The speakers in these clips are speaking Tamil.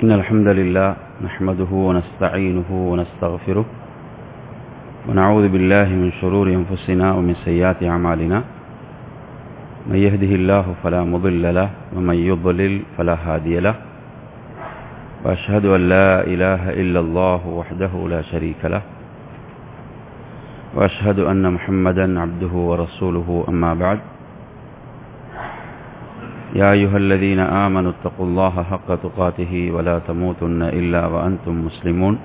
إن الحمد لله نحمده ونستعينه ونستغفره ونعوذ بالله من شرور أنفسنا ومن سيئات أعمالنا من يهده الله فلا مضل له ومن يضلل فلا هادي له وأشهد أن لا إله إلا الله وحده لا شريك له وأشهد أن محمدا عبده ورسوله أما بعد يا أيها الذين آمنوا اتقوا الله حق تقاته ولا تموتن إلا وأنتم مسلمون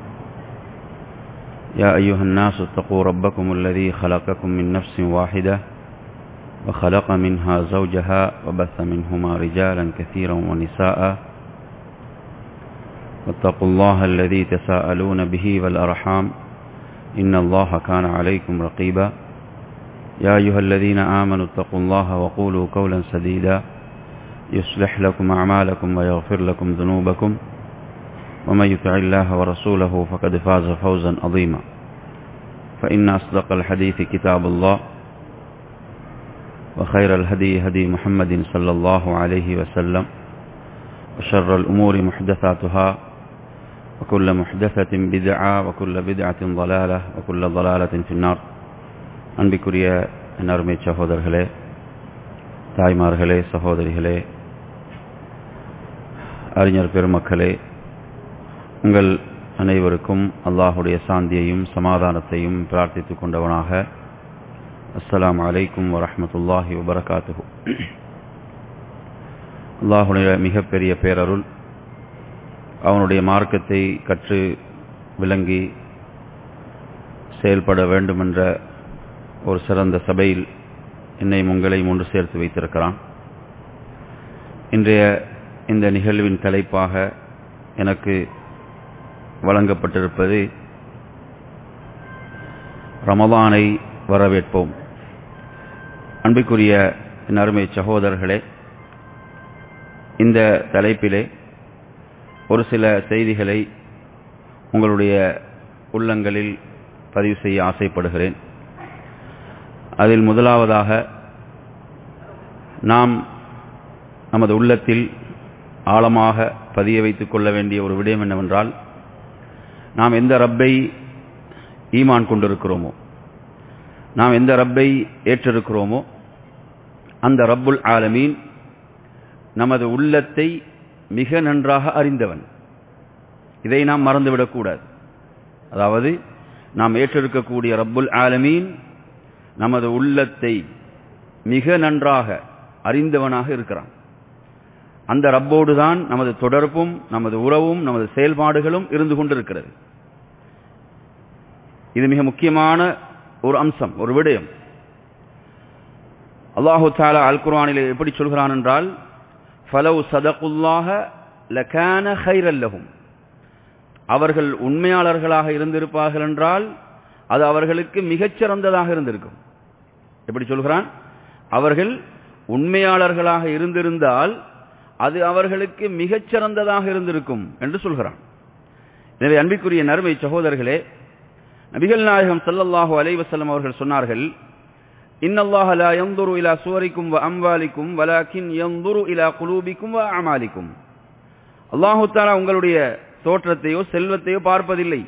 يا أيها الناس اتقوا ربكم الذي خلقكم من نفس واحدة وخلق منها زوجها وبث منهما رجالا كثيرا ونساء واتقوا الله الذي تساءلون به والأرحام إن الله كان عليكم رقيبا يا أيها الذين آمنوا اتقوا الله وقولوا قولا سديدا يصلح لكم أعمالكم ويغفر لكم ذنوبكم ومن يطع الله ورسوله فقد فاز فوزا عظيما فإن أصدق الحديث كتاب الله وخير الهدي هدي محمد صلى الله عليه وسلم وشر الأمور محدثاتها وكل محدثة بدعة وكل بدعة ضلالة وكل ضلالة في النار அன்பிக்குரிய நறுமை சகோதரர்களே தாய்மார்களே சகோதரிகளே அறிஞர் பெருமக்களே உங்கள் அனைவருக்கும் அல்லாஹுடைய சாந்தியையும் சமாதானத்தையும் பிரார்த்தித்துக் கொண்டவனாக அஸ்ஸலாம் அலைக்கும் வரமத்துல்லாஹி வபரகாத்து அல்லாஹுடைய மிகப்பெரிய பேரருள் அவனுடைய மார்க்கத்தை கற்று விளங்கி செயல்பட வேண்டுமென்ற ஒரு சிறந்த சபையில் என்னை உங்களையும் ஒன்று சேர்த்து வைத்திருக்கிறான் இன்றைய இந்த நிகழ்வின் தலைப்பாக எனக்கு வழங்கப்பட்டிருப்பது ரமதானை வரவேற்போம் அன்பிற்குரிய அருமை சகோதரர்களே இந்த தலைப்பிலே ஒரு சில செய்திகளை உங்களுடைய உள்ளங்களில் பதிவு செய்ய ஆசைப்படுகிறேன் அதில் முதலாவதாக நாம் நமது உள்ளத்தில் ஆழமாக பதிய வைத்துக் கொள்ள வேண்டிய ஒரு விடயம் என்னவென்றால் நாம் எந்த ரப்பை ஈமான் கொண்டிருக்கிறோமோ நாம் எந்த ரப்பை ஏற்றிருக்கிறோமோ அந்த ரப்புல் ஆலமீன் நமது உள்ளத்தை மிக நன்றாக அறிந்தவன் இதை நாம் மறந்துவிடக்கூடாது அதாவது நாம் ஏற்றிருக்கக்கூடிய ரப்புல் ஆலமீன் நமது உள்ளத்தை மிக நன்றாக அறிந்தவனாக இருக்கிறான் அந்த ரப்போடு தான் நமது தொடர்பும் நமது உறவும் நமது செயல்பாடுகளும் இருந்து கொண்டிருக்கிறது இது மிக முக்கியமான ஒரு அம்சம் ஒரு விடயம் அல்லாஹு தாலா அல் குர்ஆனிலே எப்படி சொல்கிறான் என்றால் ஃபலவ் சதகுல்லாக லகான ஹைரல்லஹும் அவர்கள் உண்மையாளர்களாக இருந்திருப்பார்கள் என்றால் அது அவர்களுக்கு மிகச்சிறந்ததாக இருந்திருக்கும் எப்படி சொல்கிறான் அவர்கள் உண்மையாளர்களாக இருந்திருந்தால் அது அவர்களுக்கு மிகச்சிறந்ததாக இருந்திருக்கும் என்று சொல்கிறான் எனவே அன்பிற்குரிய நறுமை சகோதரர்களே நபிகள் நாயகம் சல்லல்லாஹு அலைவசல்லம் அவர்கள் சொன்னார்கள் இன்னல்லாஹ லா யந்துரு இலா சுவரிக்கும் வ அம்வாலிக்கும் வலாக்கின் யந்துரு இலா குலூபிக்கும் வ அமாலிக்கும் அல்லாஹு தாலா உங்களுடைய தோற்றத்தையோ செல்வத்தையோ பார்ப்பதில்லை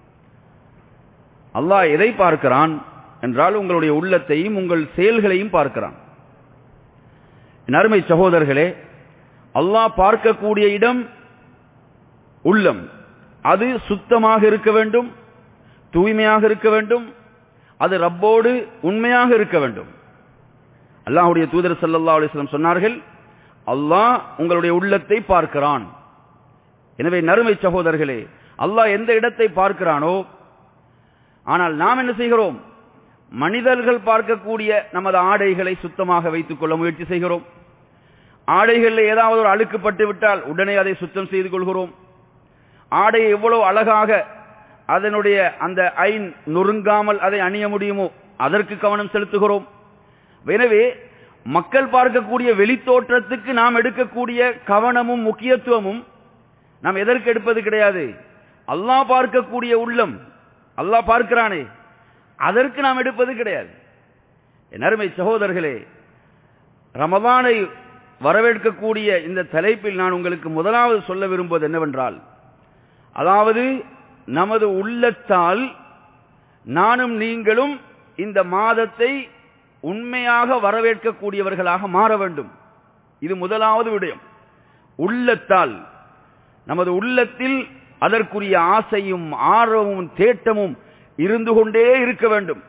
அல்லாஹ் எதை பார்க்கிறான் என்றால் உங்களுடைய உள்ளத்தையும் உங்கள் செயல்களையும் பார்க்கிறான் நறுமை சகோதரர்களே அல்லாஹ் பார்க்கக்கூடிய இடம் உள்ளம் அது சுத்தமாக இருக்க வேண்டும் தூய்மையாக இருக்க வேண்டும் அது ரப்போடு உண்மையாக இருக்க வேண்டும் அல்லாஹுடைய தூதர் சல்லா அலிஸ்லம் சொன்னார்கள் அல்லாஹ் உங்களுடைய உள்ளத்தை பார்க்கிறான் எனவே நறுமை சகோதரர்களே அல்லாஹ் எந்த இடத்தை பார்க்கிறானோ ஆனால் நாம் என்ன செய்கிறோம் மனிதர்கள் பார்க்கக்கூடிய நமது ஆடைகளை சுத்தமாக வைத்துக் கொள்ள முயற்சி செய்கிறோம் ஆடைகளில் ஏதாவது ஒரு அழுக்கு பட்டு விட்டால் உடனே அதை சுத்தம் செய்து கொள்கிறோம் ஆடையை எவ்வளவு அழகாக அதனுடைய அந்த ஐன் நொறுங்காமல் அதை அணிய முடியுமோ அதற்கு கவனம் செலுத்துகிறோம் எனவே மக்கள் பார்க்கக்கூடிய வெளித்தோற்றத்துக்கு நாம் எடுக்கக்கூடிய கவனமும் முக்கியத்துவமும் நாம் எதற்கு எடுப்பது கிடையாது அல்லாஹ் பார்க்கக்கூடிய உள்ளம் அல்லாஹ் பார்க்கிறானே அதற்கு நாம் எடுப்பது கிடையாது என் அருமை சகோதரர்களே ரமதானை வரவேற்கக்கூடிய இந்த தலைப்பில் நான் உங்களுக்கு முதலாவது சொல்ல விரும்புவது என்னவென்றால் அதாவது நமது உள்ளத்தால் நானும் நீங்களும் இந்த மாதத்தை உண்மையாக வரவேற்கக்கூடியவர்களாக மாற வேண்டும் இது முதலாவது விடயம் உள்ளத்தால் நமது உள்ளத்தில் அதற்குரிய ஆசையும் ஆர்வமும் தேட்டமும் இருந்து கொண்டே இருக்க வேண்டும்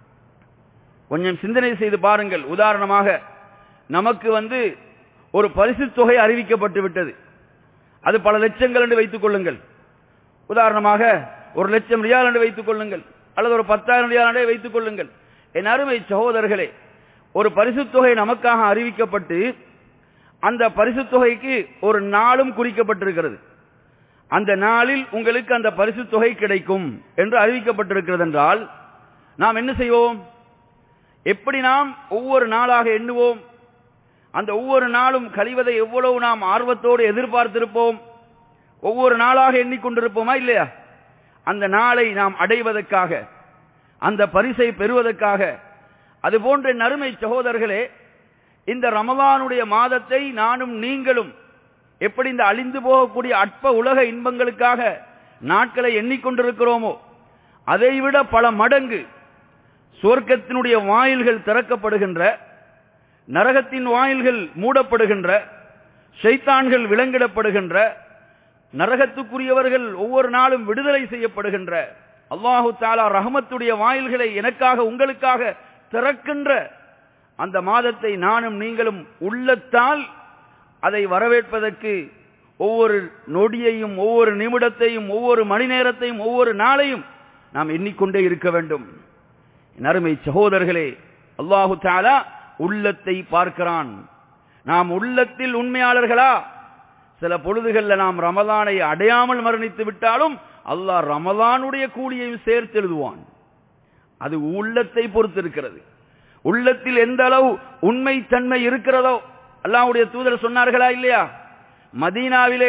கொஞ்சம் சிந்தனை செய்து பாருங்கள் உதாரணமாக நமக்கு வந்து ஒரு பரிசு தொகை அறிவிக்கப்பட்டு விட்டது அது பல லட்சங்கள் என்று வைத்துக் கொள்ளுங்கள் உதாரணமாக ஒரு லட்சம் ரியால் என்று வைத்துக் கொள்ளுங்கள் அல்லது ஒரு பத்தாயிரம் ரியால் என்று வைத்துக் கொள்ளுங்கள் என் அருமை சகோதரர்களே ஒரு பரிசு தொகை நமக்காக அறிவிக்கப்பட்டு அந்த பரிசு தொகைக்கு ஒரு நாளும் குறிக்கப்பட்டிருக்கிறது அந்த நாளில் உங்களுக்கு அந்த பரிசு தொகை கிடைக்கும் என்று அறிவிக்கப்பட்டிருக்கிறது என்றால் நாம் என்ன செய்வோம் எப்படி நாம் ஒவ்வொரு நாளாக எண்ணுவோம் அந்த ஒவ்வொரு நாளும் கழிவதை எவ்வளவு நாம் ஆர்வத்தோடு எதிர்பார்த்திருப்போம் ஒவ்வொரு நாளாக எண்ணிக்கொண்டிருப்போமா இல்லையா அந்த நாளை நாம் அடைவதற்காக அந்த பரிசை பெறுவதற்காக அதுபோன்ற நறுமை சகோதரர்களே இந்த ரமலானுடைய மாதத்தை நானும் நீங்களும் எப்படி இந்த அழிந்து போகக்கூடிய அற்ப உலக இன்பங்களுக்காக நாட்களை எண்ணிக்கொண்டிருக்கிறோமோ அதைவிட பல மடங்கு சுவர்க்கத்தினுடைய வாயில்கள் திறக்கப்படுகின்ற நரகத்தின் வாயில்கள் மூடப்படுகின்ற ஷைத்தான்கள் விலங்கிடப்படுகின்ற நரகத்துக்குரியவர்கள் ஒவ்வொரு நாளும் விடுதலை செய்யப்படுகின்ற அல்லாஹு தாலா ரஹமத்துடைய வாயில்களை எனக்காக உங்களுக்காக திறக்கின்ற அந்த மாதத்தை நானும் நீங்களும் உள்ளத்தால் அதை வரவேற்பதற்கு ஒவ்வொரு நொடியையும் ஒவ்வொரு நிமிடத்தையும் ஒவ்வொரு மணி நேரத்தையும் ஒவ்வொரு நாளையும் நாம் எண்ணிக்கொண்டே இருக்க வேண்டும் அருமை சகோதரர்களே அல்லாஹு தாலா உள்ளத்தை பார்க்கிறான் நாம் உள்ளத்தில் உண்மையாளர்களா சில பொழுதுகளில் நாம் ரமதானை அடையாமல் மரணித்து விட்டாலும் அல்லாஹ் ரமதானுடைய கூலியையும் சேர்த்து எழுதுவான் அது உள்ளத்தை பொறுத்து இருக்கிறது உள்ளத்தில் எந்த அளவு உண்மை தன்மை இருக்கிறதோ அல்லாவுடைய தூதர் சொன்னார்களா இல்லையா மதீனாவிலே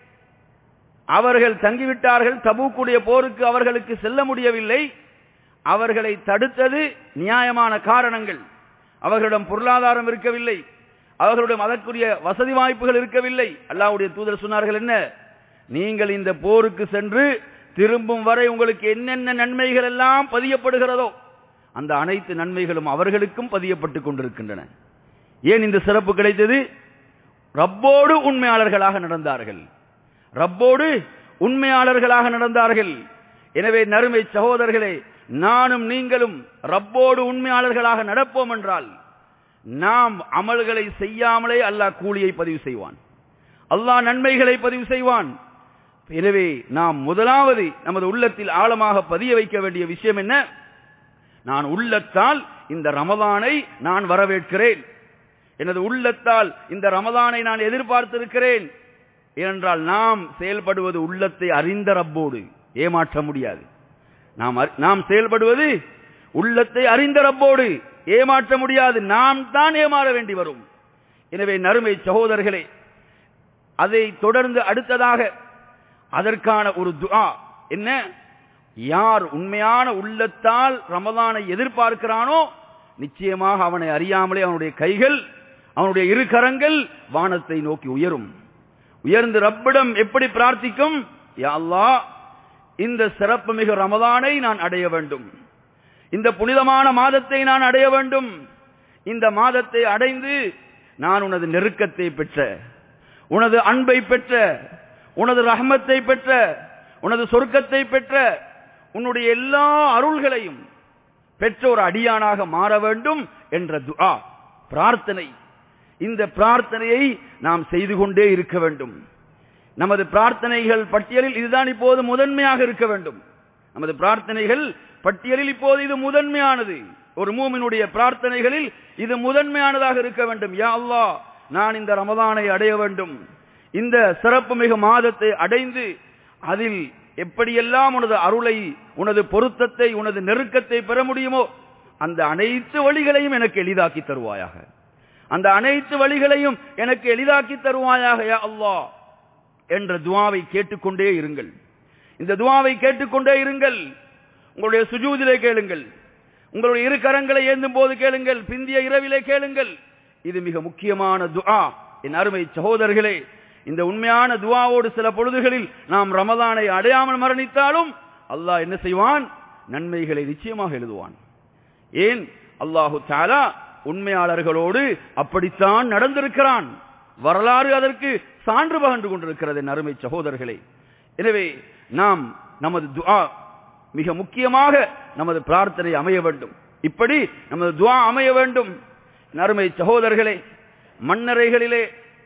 அவர்கள் தங்கிவிட்டார்கள் தபூக்குடைய போருக்கு அவர்களுக்கு செல்ல முடியவில்லை அவர்களை தடுத்தது நியாயமான காரணங்கள் அவர்களிடம் பொருளாதாரம் இருக்கவில்லை அவர்களுடைய அதற்குரிய வசதி வாய்ப்புகள் இருக்கவில்லை அல்லாவுடைய தூதர் சொன்னார்கள் என்ன நீங்கள் இந்த போருக்கு சென்று திரும்பும் வரை உங்களுக்கு என்னென்ன நன்மைகள் எல்லாம் பதியப்படுகிறதோ அந்த அனைத்து நன்மைகளும் அவர்களுக்கும் பதியப்பட்டுக் கொண்டிருக்கின்றன ஏன் இந்த சிறப்பு கிடைத்தது ரப்போடு உண்மையாளர்களாக நடந்தார்கள் ரப்போடு உண்மையாளர்களாக நடந்தார்கள் எனவே நறுமை சகோதரர்களே நானும் நீங்களும் ரப்போடு உண்மையாளர்களாக நடப்போம் என்றால் நாம் அமல்களை செய்யாமலே அல்லாஹ் கூலியை பதிவு செய்வான் அல்லாஹ் நன்மைகளை பதிவு செய்வான் எனவே நாம் முதலாவது நமது உள்ளத்தில் ஆழமாக பதிய வைக்க வேண்டிய விஷயம் என்ன நான் உள்ளத்தால் இந்த ரமதானை நான் வரவேற்கிறேன் எனது உள்ளத்தால் இந்த ரமதானை நான் எதிர்பார்த்திருக்கிறேன் ஏனென்றால் நாம் செயல்படுவது உள்ளத்தை அறிந்த ரப்போடு ஏமாற்ற முடியாது நாம் நாம் செயல்படுவது உள்ளத்தை அறிந்த ரப்போடு ஏமாற்ற முடியாது நாம் தான் ஏமாற வேண்டி வரும் எனவே நறுமை சகோதரர்களே அதை தொடர்ந்து அடுத்ததாக அதற்கான ஒரு துஆ என்ன யார் உண்மையான உள்ளத்தால் ரமதானை எதிர்பார்க்கிறானோ நிச்சயமாக அவனை அறியாமலே அவனுடைய கைகள் அவனுடைய இரு கரங்கள் வானத்தை நோக்கி உயரும் உயர்ந்து ரப்பிடம் எப்படி பிரார்த்திக்கும் யா அல்லாஹ் இந்த சிறப்பு மிகு ரமதானை நான் அடைய வேண்டும் இந்த புனிதமான மாதத்தை நான் அடைய வேண்டும் இந்த மாதத்தை அடைந்து நான் உனது நெருக்கத்தை பெற்ற உனது அன்பை பெற்ற உனது ரஹமத்தை பெற்ற உனது சொர்க்கத்தை பெற்ற உன்னுடைய எல்லா அருள்களையும் பெற்ற ஒரு அடியானாக மாற வேண்டும் என்ற துஆ பிரார்த்தனை இந்த பிரார்த்தனையை நாம் செய்து கொண்டே இருக்க வேண்டும் நமது பிரார்த்தனைகள் பட்டியலில் இதுதான் இப்போது முதன்மையாக இருக்க வேண்டும் நமது பிரார்த்தனைகள் பட்டியலில் இப்போது இது முதன்மையானது ஒரு மூமினுடைய பிரார்த்தனைகளில் இது முதன்மையானதாக இருக்க வேண்டும் யா அல்லாஹ் நான் இந்த ரமதானை அடைய வேண்டும் இந்த சிறப்பு மிகு மாதத்தை அடைந்து அதில் எப்படியெல்லாம் உனது அருளை உனது பொருத்தத்தை உனது நெருக்கத்தை பெற முடியுமோ அந்த அனைத்து வழிகளையும் எனக்கு எளிதாக்கி தருவாயாக அந்த அனைத்து வழிகளையும் எனக்கு எளிதாக்கி தருவாயாக யா அல்லாஹ் என்ற துவாவை கேட்டுக்கொண்டே இருங்கள் இந்த துவாவை கேட்டுக்கொண்டே இருங்கள் உங்களுடைய சுஜூதிலே கேளுங்கள் உங்களுடைய இரு கரங்களை ஏந்தும் போது கேளுங்கள் பிந்திய இரவிலே கேளுங்கள் இது மிக முக்கியமான துஆ என் அருமை சகோதரர்களே இந்த உண்மையான துவாவோடு சில பொழுதுகளில் நாம் ரமதானை அடையாமல் மரணித்தாலும் அல்லாஹ் என்ன செய்வான் நன்மைகளை நிச்சயமாக எழுதுவான் ஏன் அல்லாஹு தாலா உண்மையாளர்களோடு அப்படித்தான் நடந்திருக்கிறான் வரலாறு அதற்கு சான்று பகன்று கொண்டிருக்கிறது என் அருமை சகோதரர்களே எனவே நாம் நமது துஆ மிக முக்கியமாக நமது பிரார்த்தனை அமைய வேண்டும் இப்படி நமது துஆ அமைய வேண்டும் என் அருமை சகோதரர்களே மண்ணறைகளிலே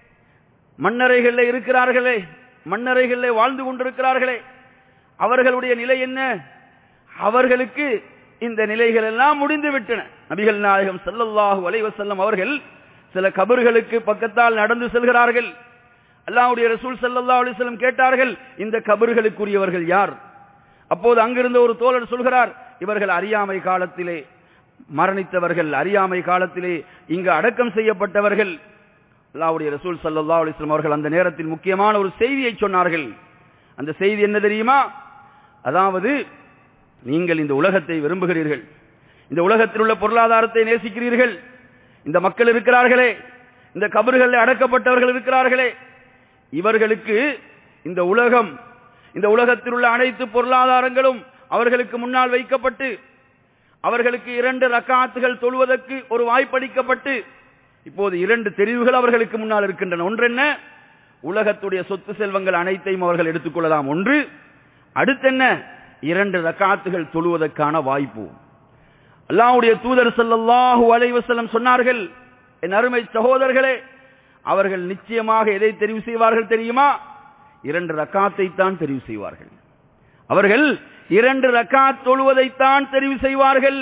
மண்ணறைகளிலே இருக்கிறார்களே மண்ணறைகளிலே வாழ்ந்து கொண்டிருக்கிறார்களே அவர்களுடைய நிலை என்ன அவர்களுக்கு இந்த நிலைகள் எல்லாம் முடிந்து விட்டன நபிகள் நாயகம் ஸல்லல்லாஹு அலைஹி வஸல்லம் அவர்கள் சில கபர்களுக்கு பக்கத்தால் நடந்து செல்கிறார்கள் அல்லாஹ்வுடைய ரசூல் ஸல்லல்லாஹு அலைஹி வஸல்லம் கேட்டார்கள் இந்த கபர்களுக்குரியவர்கள் யார் அப்போது அங்கிருந்த ஒரு தோழர் சொல்கிறார் இவர்கள் அறியாமை காலத்திலே மரணித்தவர்கள் அறியாமை காலத்திலே இங்கு அடக்கம் செய்யப்பட்டவர்கள் அல்லாஹ்வுடைய ரசூல் ஸல்லல்லாஹு அலைஹி வஸல்லம் அவர்கள் அந்த நேரத்தில் முக்கியமான ஒரு செய்தியை சொன்னார்கள் அந்த செய்தி என்ன தெரியுமா அதாவது நீங்கள் இந்த உலகத்தை விரும்புகிறீர்கள் இந்த உலகத்தில் உள்ள பொருளாதாரத்தை நேசிக்கிறீர்கள் இந்த மக்கள் இருக்கிறார்களே இந்த கபறுகளில் அடக்கப்பட்டவர்கள் இருக்கிறார்களே இவர்களுக்கு இந்த உலகம் இந்த உலகத்தில் உள்ள அனைத்து பொருளாதாரங்களும் அவர்களுக்கு முன்னால் வைக்கப்பட்டு அவர்களுக்கு இரண்டு ரக்காத்துகள் தொழுவதற்கு ஒரு வாய்ப்பளிக்கப்பட்டு இப்போது இரண்டு தெரிவுகள் அவர்களுக்கு முன்னால் இருக்கின்றன ஒன்று என்ன உலகத்துடைய சொத்து செல்வங்கள் அனைத்தையும் அவர்கள் எடுத்துக்கொள்ளலாம் ஒன்று அடுத்தென்ன இரண்டு ரக்காத்துகள் தொழுவதற்கான வாய்ப்பு அல்லாஹ்வுடைய தூதர் ஸல்லல்லாஹு அலைஹி வஸல்லம் சொன்னார்கள் என் அருமை சகோதரர்களே அவர்கள் நிச்சயமாக எதை தெரிவு செய்வார்கள் தெரியுமா இரண்டு ரக்காத்தை தான் தெரிவு செய்வார்கள் அவர்கள் இரண்டு ரக்காத் தொழுவதைத்தான் தெரிவு செய்வார்கள்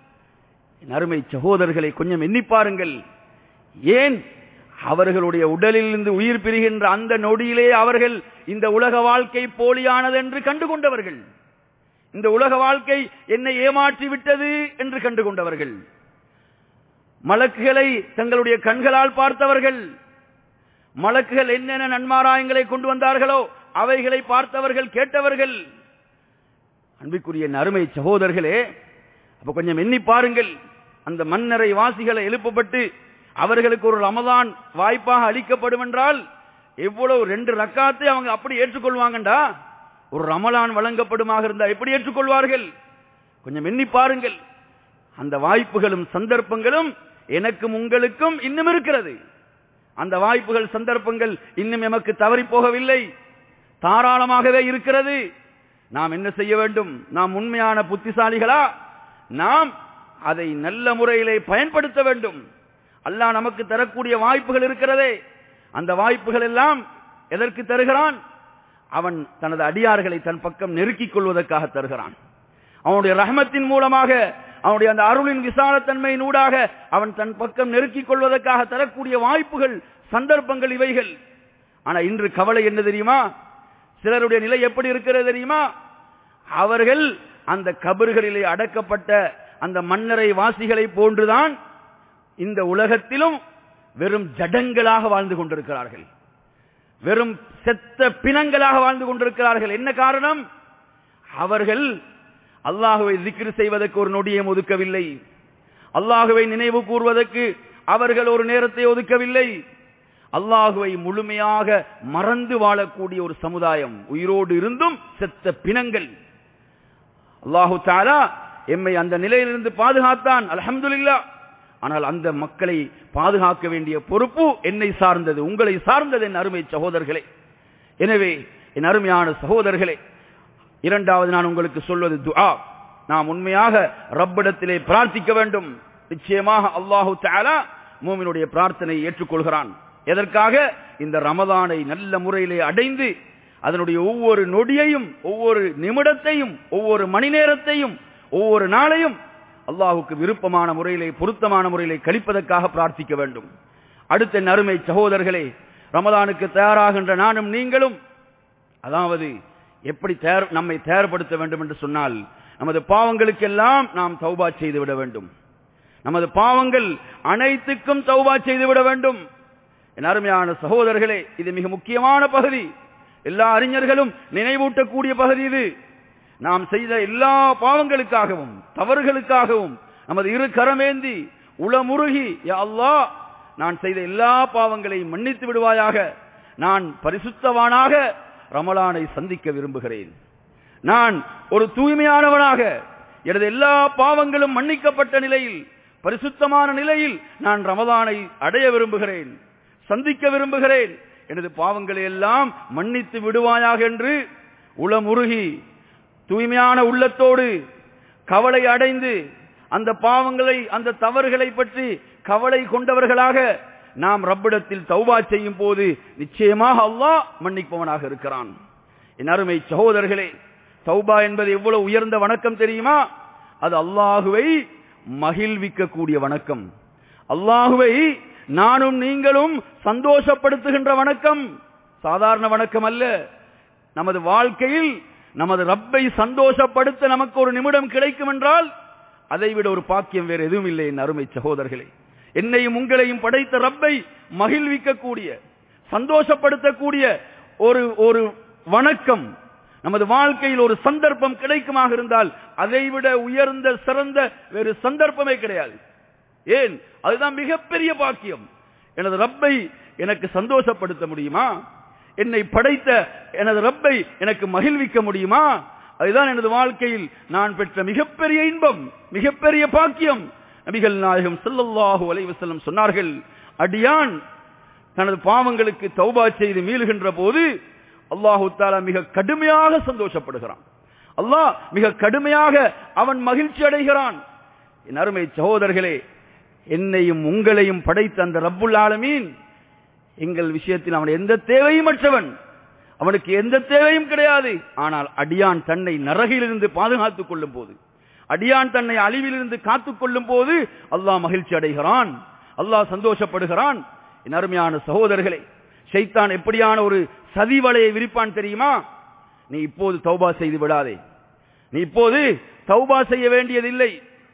என் அருமை சகோதரர்களை கொஞ்சம் எண்ணி பாருங்கள் ஏன் அவர்களுடைய உடலிலிருந்து உயிர் பிரிகின்ற அந்த நொடியிலே அவர்கள் இந்த உலக வாழ்க்கை போலியானது என்று கண்டுகொண்டவர்கள் இந்த உலக வாழ்க்கை என்னை ஏமாற்றி விட்டது என்று கண்டுகொண்டவர்கள் மலக்குகளை தங்களுடைய கண்களால் பார்த்தவர்கள் மலக்குகள் என்னென்ன நன்மாராயங்களை கொண்டு வந்தார்களோ அவைகளை பார்த்தவர்கள் கேட்டவர்கள் அன்பிற்குரிய அருமை சகோதரர்களே அப்ப கொஞ்சம் எண்ணி பாருங்கள் அந்த மன்னரை வாசிகளை எழுப்பப்பட்டு அவர்களுக்கு ஒரு ரமதான் வாய்ப்பாக அளிக்கப்படும் என்றால் எவ்வளவு ரெண்டு ரக்காத்தை அவங்க அப்படி ஏற்றுக்கொள்வாங்கண்டா ஒரு ரமலான் வழங்கப்படுமாக இருந்தால் எப்படி ஏற்றுக்கொள்வார்கள் கொஞ்சம் எண்ணி பாருங்கள் அந்த வாய்ப்புகளும் சந்தர்ப்பங்களும் எனக்கும் உங்களுக்கும் இன்னும் இருக்கிறது அந்த வாய்ப்புகள் சந்தர்ப்பங்கள் இன்னும் எமக்கு தவறி போகவில்லை தாராளமாகவே இருக்கிறது நாம் என்ன செய்ய வேண்டும் நாம் உண்மையான புத்திசாலிகளா நாம் அதை நல்ல முறையிலே பயன்படுத்த வேண்டும் அல்லாஹ் நமக்கு தரக்கூடிய வாய்ப்புகள் இருக்கிறதே அந்த வாய்ப்புகள் எல்லாம் எதற்கு தருகிறான் அவன் தனது அடியார்களை தன் பக்கம் நெருக்கிக் கொள்வதற்காக தருகிறான் அவனுடைய ரஹமத்தின் மூலமாக அவனுடைய அந்த அருளின் விசாலத்தன்மையின் ஊடாக அவன் தன் பக்கம் நெருக்கிக் கொள்வதற்காக தரக்கூடிய வாய்ப்புகள் சந்தர்ப்பங்கள் இவைகள் ஆனா இன்று கவலை என்ன தெரியுமா சிலருடைய நிலை எப்படி இருக்கிறது தெரியுமா அவர்கள் அந்த கபறுகளிலே அடக்கப்பட்ட அந்த மன்னரை வாசிகளை போன்றுதான் இந்த உலகத்திலும் வெறும் ஜடங்களாக வாழ்ந்து கொண்டிருக்கிறார்கள் வெறும் செத்த பிணங்களாக வாழ்ந்து கொண்டிருக்கிறார்கள் என்ன காரணம் அவர்கள் அல்லாஹுவை திக்ரு செய்வதற்கு ஒரு நொடியை ஒதுக்கவில்லை அல்லாஹுவை நினைவு கூறுவதற்கு அவர்கள் ஒரு நேரத்தை ஒதுக்கவில்லை அல்லாஹுவை முழுமையாக மறந்து வாழக்கூடிய ஒரு சமுதாயம் உயிரோடு இருந்தும் செத்த பிணங்கள் அல்லாஹு தாலா எம்மை அந்த நிலையிலிருந்து பாதுகாத்தான் அலமதுல்லா ஆனால் அந்த மக்களை பாதுகாக்க வேண்டிய பொறுப்பு என்னை சார்ந்தது உங்களை சார்ந்தது என் அருமை சகோதரர்களே எனவே என் அருமையான சகோதரர்களே இரண்டாவது நான் உங்களுக்கு சொல்வது துஆ நாம் உண்மையாக ரப்பிடத்திலே பிரார்த்திக்க வேண்டும் நிச்சயமாக அல்லாஹு தாலா மூமினுடைய பிரார்த்தனையை ஏற்றுக்கொள்கிறான் எதற்காக இந்த ரமதானை நல்ல முறையிலே அடைந்து அதனுடைய ஒவ்வொரு நொடியையும் ஒவ்வொரு நிமிடத்தையும் ஒவ்வொரு மணி நேரத்தையும் ஒவ்வொரு நாளையும் அல்லாஹுக்கு விருப்பமான முறையிலே பொருத்தமான முறையிலே கழிப்பதற்காக பிரார்த்திக்க வேண்டும் அடுத்த நறுமை சகோதரர்களே ரமதானுக்கு தயாராகின்ற நானும் நீங்களும் அதாவது எப்படி தயார் நம்மை தயார்படுத்த வேண்டும் என்று சொன்னால் நமது பாவங்களுக்கெல்லாம் நாம் தௌபா செய்து விட வேண்டும் நமது பாவங்கள் அனைத்துக்கும் தௌபா செய்து விட வேண்டும் என் அருமையான சகோதரர்களே இது மிக முக்கியமான பகுதி எல்லா அறிஞர்களும் நினைவூட்டக்கூடிய பகுதி இது நாம் செய்த எல்லா பாவங்களுக்காகவும் தவறுகளுக்காகவும் நமது இரு கரமேந்தி உளமுருகி யா அல்லாஹ் நான் செய்த எல்லா பாவங்களையும் மன்னித்து விடுவாயாக நான் பரிசுத்தவானாக ரமலானை சந்திக்க விரும்புகிறேன் நான் ஒரு தூய்மையானவனாக எனது எல்லா பாவங்களும் மன்னிக்கப்பட்ட நிலையில் பரிசுத்தமான நிலையில் நான் ரமலானை அடைய விரும்புகிறேன் சந்திக்க விரும்புகிறேன் எனது பாவங்களை எல்லாம் மன்னித்து விடுவாயாக என்று உளமுருகி தூய்மையான உள்ளத்தோடு கவலை அடைந்து அந்த பாவங்களை அந்த தவறுகளை பற்றி கவலை கொண்டவர்களாக நாம் ரப்பிடத்தில் தௌபா செய்யும் போது நிச்சயமாக அல்லாஹ் மன்னிப்பவனாக இருக்கிறான் என் அருமை சகோதரர்களே தௌபா என்பது எவ்வளவு உயர்ந்த வணக்கம் தெரியுமா அது அல்லாஹுவை மகிழ்விக்கக்கூடிய வணக்கம் அல்லாஹுவை நானும் நீங்களும் சந்தோஷப்படுத்துகின்ற வணக்கம் சாதாரண வணக்கம் அல்ல நமது வாழ்க்கையில் நமது ரப்பை சந்தோஷப்படுத்த நமக்கு ஒரு நிமிடம் கிடைக்கும் என்றால் அதைவிட ஒரு பாக்கியம் வேறு எதுவும் இல்லை என் அருமை சகோதரர்களே என்னையும் உங்களையும் படைத்த ரப்பை மகிழ்விக்கக்கூடிய சந்தோஷப்படுத்தக்கூடிய ஒரு ஒரு வணக்கம் நமது வாழ்க்கையில் ஒரு சந்தர்ப்பம் கிடைக்குமாக இருந்தால் அதைவிட உயர்ந்த சிறந்த வேறு சந்தர்ப்பமே கிடையாது ஏன் அதுதான் மிகப்பெரிய பாக்கியம் எனது ரப்பை எனக்கு சந்தோஷப்படுத்த முடியுமா என்னை படைத்த எனது ரப்பை எனக்கு மகிழ்விக்க முடியுமா அதுதான் எனது வாழ்க்கையில் நான் பெற்ற மிகப்பெரிய இன்பம் மிகப்பெரிய பாக்கியம் நபிகள் நாயகம் ஸல்லல்லாஹு அலைஹி வஸல்லம் சொன்னார்கள் அடியான் தனது பாவங்களுக்கு தௌபா செய்து மீளுகின்ற போது அல்லாஹு தாலா மிக கடுமையாக சந்தோஷப்படுகிறான் அல்லாஹ் மிக கடுமையாக அவன் மகிழ்ச்சி அடைகிறான் என் அருமை சகோதரர்களே என்னையும் உங்களையும் படைத்த அந்த ரப்புல் ஆலமீன் எங்கள் விஷயத்தில் அவன் எந்த தேவையும் அற்றவன் அவனுக்கு எந்த தேவையும் கிடையாது ஆனால் அடியான் தன்னை நரகிலிருந்து பாதுகாத்துக் கொள்ளும் போது அடியான் தன்னை அழிவிலிருந்து காத்துக் கொள்ளும் போது அல்லாஹ் மகிழ்ச்சி அடைகிறான் அல்லாஹ் சந்தோஷப்படுகிறான் என் அருமையான சகோதரர்களே ஷைத்தான் எப்படியான ஒரு சதிவலையை விரிப்பான் தெரியுமா நீ இப்போது தௌபா செய்து விடாதே நீ இப்போது தௌபா செய்ய வேண்டியதில்லை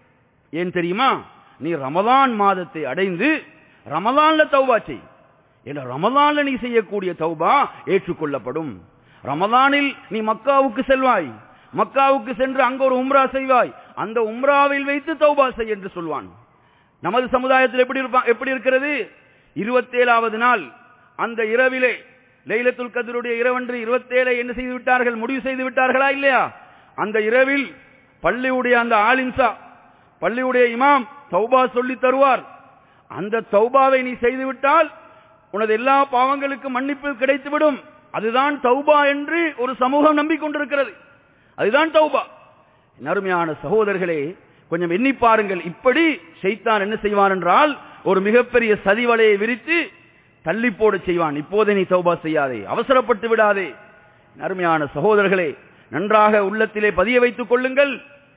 ஏன் தெரியுமா நீ ரமலான் மாதத்தை அடைந்து ரமலான்ல தௌபா செய் என்ற ரமலான்ல நீ செய்யக்கூடிய தௌபா ஏற்றுக்கொள்ளப்படும் ரமலானில் நீ மக்காவுக்கு செல்வாய் மக்காவுக்கு சென்று அங்க ஒரு உம்ரா செய்வாய் அந்த உம்ராவில் வைத்து தௌபா செய் என்று சொல்வான் நமது சமுதாயத்தில் எப்படி இருப்பா எப்படி இருக்கிறது இருபத்தேழாவது நாள் அந்த இரவிலே லைலத்துல் கதருடைய இரவன்று இருபத்தேழை என்ன செய்து விட்டார்கள் முடிவு செய்து விட்டார்களா இல்லையா அந்த இரவில் பள்ளியுடைய அந்த ஆலிம்சா பள்ளியுடைய இமாம் தௌபா சொல்லி தருவார் அந்த தௌபாவை நீ செய்துவிட்டால் உனது எல்லா பாவங்களுக்கும் மன்னிப்பு கிடைத்துவிடும் அதுதான் தௌபா என்று ஒரு சமூகம் நம்பிக்கொண்டிருக்கிறது அதுதான் தௌபா என் அருமையான சகோதரர்களே கொஞ்சம் எண்ணி பாருங்கள் இப்படி ஷைத்தான் என்ன செய்வான் என்றால் ஒரு மிகப்பெரிய சதிவலையை விரித்து தள்ளி போட செய்வான் இப்போதே நீ தௌபா செய்யாதே அவசரப்பட்டு விடாதே என் அருமையான சகோதரர்களே நன்றாக உள்ளத்திலே பதிய வைத்துக் கொள்ளுங்கள்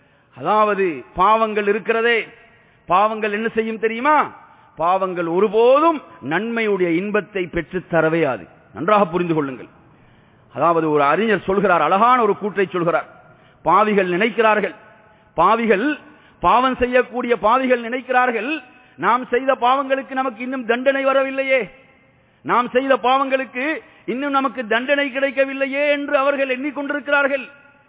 அதாவது பாவங்கள் இருக்கிறதே பாவங்கள் என்ன செய்யும் தெரியுமா பாவங்கள் ஒருபோதும் நன்மையுடைய இன்பத்தை பெற்று தரவையாது நன்றாக புரிந்து கொள்ளுங்கள் அதாவது ஒரு அறிஞர் சொல்கிறார் அழகான ஒரு கூற்றை சொல்கிறார் பாவிகள் நினைக்கிறார்கள் பாவிகள் பாவம் செய்யக்கூடிய பாவிகள் நினைக்கிறார்கள் நாம் செய்த பாவங்களுக்கு நமக்கு இன்னும் தண்டனை வரவில்லையே நாம் செய்த பாவங்களுக்கு இன்னும் நமக்கு தண்டனை கிடைக்கவில்லையே என்று அவர்கள் எண்ணிக்கொண்டிருக்கிறார்கள்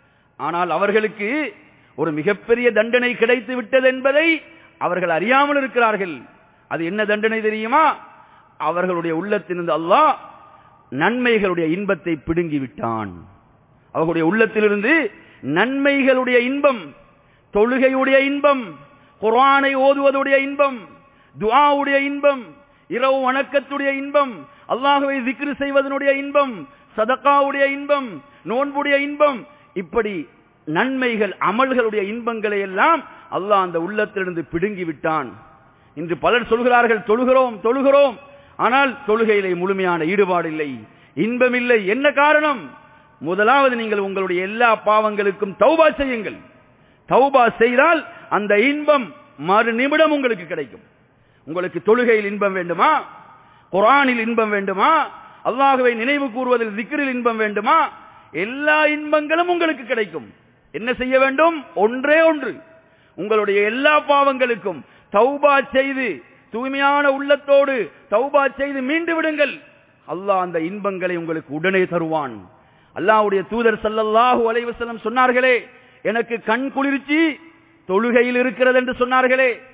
ஆனால் அவர்களுக்கு ஒரு மிகப்பெரிய தண்டனை கிடைத்து விட்டது என்பதை அவர்கள் அறியாமல் இருக்கிறார்கள் அது என்ன தண்டனை தெரியுமா அவர்களுடைய உள்ளத்திலிருந்து அல்லாஹ் நன்மைகளுடைய இன்பத்தை பிடுங்கி விட்டான் அவர்களுடைய உள்ளத்திலிருந்து நன்மைகளுடைய இன்பம் தொழுகையுடைய இன்பம் குர்ஆனை ஓதுவதுடைய இன்பம் துஆவுடைய இன்பம் இரவு வணக்கத்துடைய இன்பம் அல்லாஹுவை திக்ரு செய்வதனுடைய இன்பம் சதகாவுடைய இன்பம் நோன்புடைய இன்பம் இப்படி நன்மைகள் அமல்களுடைய இன்பங்களை எல்லாம் அல்லாஹ் அந்த உள்ளத்திலிருந்து பிடுங்கி விட்டான் இன்று பலர் சொல்கிறார்கள் தொழுகிறோம் தொழுகிறோம் ஆனால் தொழுகையிலே முழுமையான ஈடுபாடு இல்லை இன்பம் இல்லை என்ன காரணம் முதலாவது நீங்கள் உங்களுடைய எல்லா பாவங்களுக்கும் தௌபா செய்யுங்கள் தௌபா செய்தால் அந்த இன்பம் மறு நிமிடம் உங்களுக்கு கிடைக்கும் உங்களுக்கு தொழுகையில் இன்பம் வேண்டுமா குரானில் இன்பம் வேண்டுமா அல்லாஹுவை நினைவு கூறுவதில் திக்ரில் இன்பம் வேண்டுமா எல்லா இன்பங்களும் உங்களுக்கு கிடைக்கும் என்ன செய்ய வேண்டும் ஒன்றே ஒன்று உங்களுடைய எல்லா பாவங்களுக்கும் தௌபா செய்து தூய்மையான உள்ளத்தோடு தௌபா செய்து மீண்டு விடுங்கள் அல்லாஹ் அந்த இன்பங்களை உங்களுக்கு உடனே தருவான் அல்லாஹ்வுடைய தூதர் சல்லல்லாஹு அலைஹி வஸல்லம் சொன்னார்களே எனக்கு கண் குளிர்ச்சி தொழுகையில் இருக்கிறது என்று சொன்னார்களே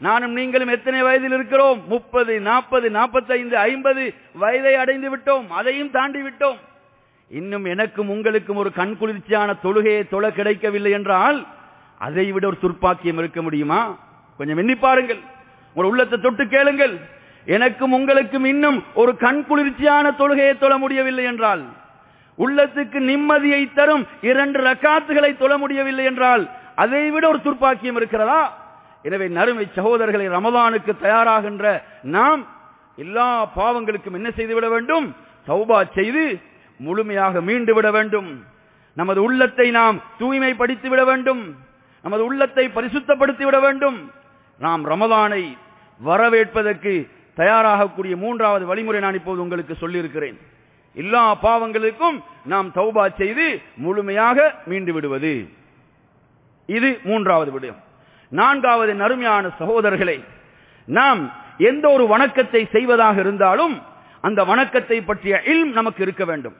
நானும் நீங்களும் எத்தனை வயதில் இருக்கிறோம் முப்பது நாற்பது நாற்பத்தைந்து ஐம்பது வயதை அடைந்து விட்டோம் அதையும் தாண்டி விட்டோம் இன்னும் எனக்கும் உங்களுக்கும் ஒரு கண் குளிர்ச்சியான தொழுகையை தொழ கிடைக்கவில்லை என்றால் அதை விட ஒரு துர்ப்பாக்கியம் இருக்க முடியுமா கொஞ்சம் எண்ணி பாருங்கள் ஒரு உள்ளத்தை தொட்டு கேளுங்கள் எனக்கும் உங்களுக்கும் இன்னும் ஒரு கண் குளிர்ச்சியான தொழுகையை தொழ முடியவில்லை என்றால் உள்ளத்துக்கு நிம்மதியை தரும் இரண்டு ரக்காத்துகளை தொழ முடியவில்லை என்றால் அதை விட ஒரு துர்ப்பாக்கியம் இருக்கிறதா எனவே நறுமை சகோதரர்களை ரமதானுக்கு தயாராகின்ற நாம் எல்லா பாவங்களுக்கும் என்ன செய்துவிட வேண்டும் சௌபா செய்து முழுமையாக மீண்டு விட வேண்டும் நமது உள்ளத்தை நாம் தூய்மைப்படுத்தி விட வேண்டும் நமது உள்ளத்தை பரிசுத்தப்படுத்தி விட வேண்டும் நாம் ரமதானை வரவேற்பதற்கு தயாராகக்கூடிய மூன்றாவது வழிமுறை நான் இப்போது உங்களுக்கு சொல்லியிருக்கிறேன் எல்லா பாவங்களுக்கும் நாம் தௌபா செய்து முழுமையாக மீண்டு விடுவது இது மூன்றாவது விடயம் நான்காவது நறுமையான சகோதரர்களே நாம் எந்த ஒரு வணக்கத்தை செய்வதாக இருந்தாலும் அந்த வணக்கத்தை பற்றிய இல்ம் நமக்கு இருக்க வேண்டும்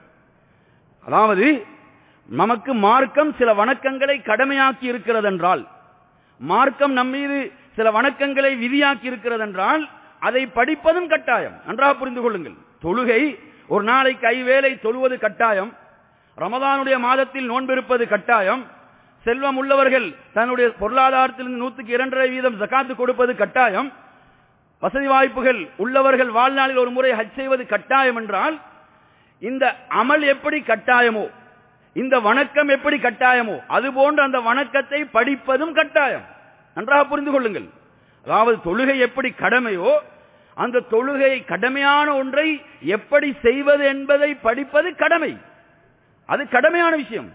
அதாவது நமக்கு மார்க்கம் சில வணக்கங்களை கடமையாக்கி இருக்கிறது என்றால் மார்க்கம் நம் மீது சில வணக்கங்களை விதியாக்கி இருக்கிறது என்றால் அதை படிப்பதும் கட்டாயம் நன்றாக புரிந்து கொள்ளுங்கள் தொழுகை ஒரு நாளைக்கு ஐவேளை தொழுவது கட்டாயம் ரமதானுடைய மாதத்தில் நோன்பிருப்பது கட்டாயம் செல்வம் உள்ளவர்கள் தன்னுடைய பொருளாதாரத்திலிருந்து நூற்றுக்கு இரண்டரை வீதம் ஜக்காத்து கொடுப்பது கட்டாயம் வசதி வாய்ப்புகள் உள்ளவர்கள் வாழ்நாளில் ஒரு முறை ஹஜ் செய்வது கட்டாயம் என்றால் இந்த அமல் எப்படி கட்டாயமோ இந்த வணக்கம் எப்படி கட்டாயமோ அது போன்ற அந்த வணக்கத்தை படிப்பதும் கட்டாயம் நன்றாக புரிந்து கொள்ளுங்கள் அதாவது தொழுகை எப்படி கடமையோ அந்த தொழுகை கடமையான ஒன்றை எப்படி செய்வது என்பதை படிப்பது கடமை அது கடமையான விஷயம்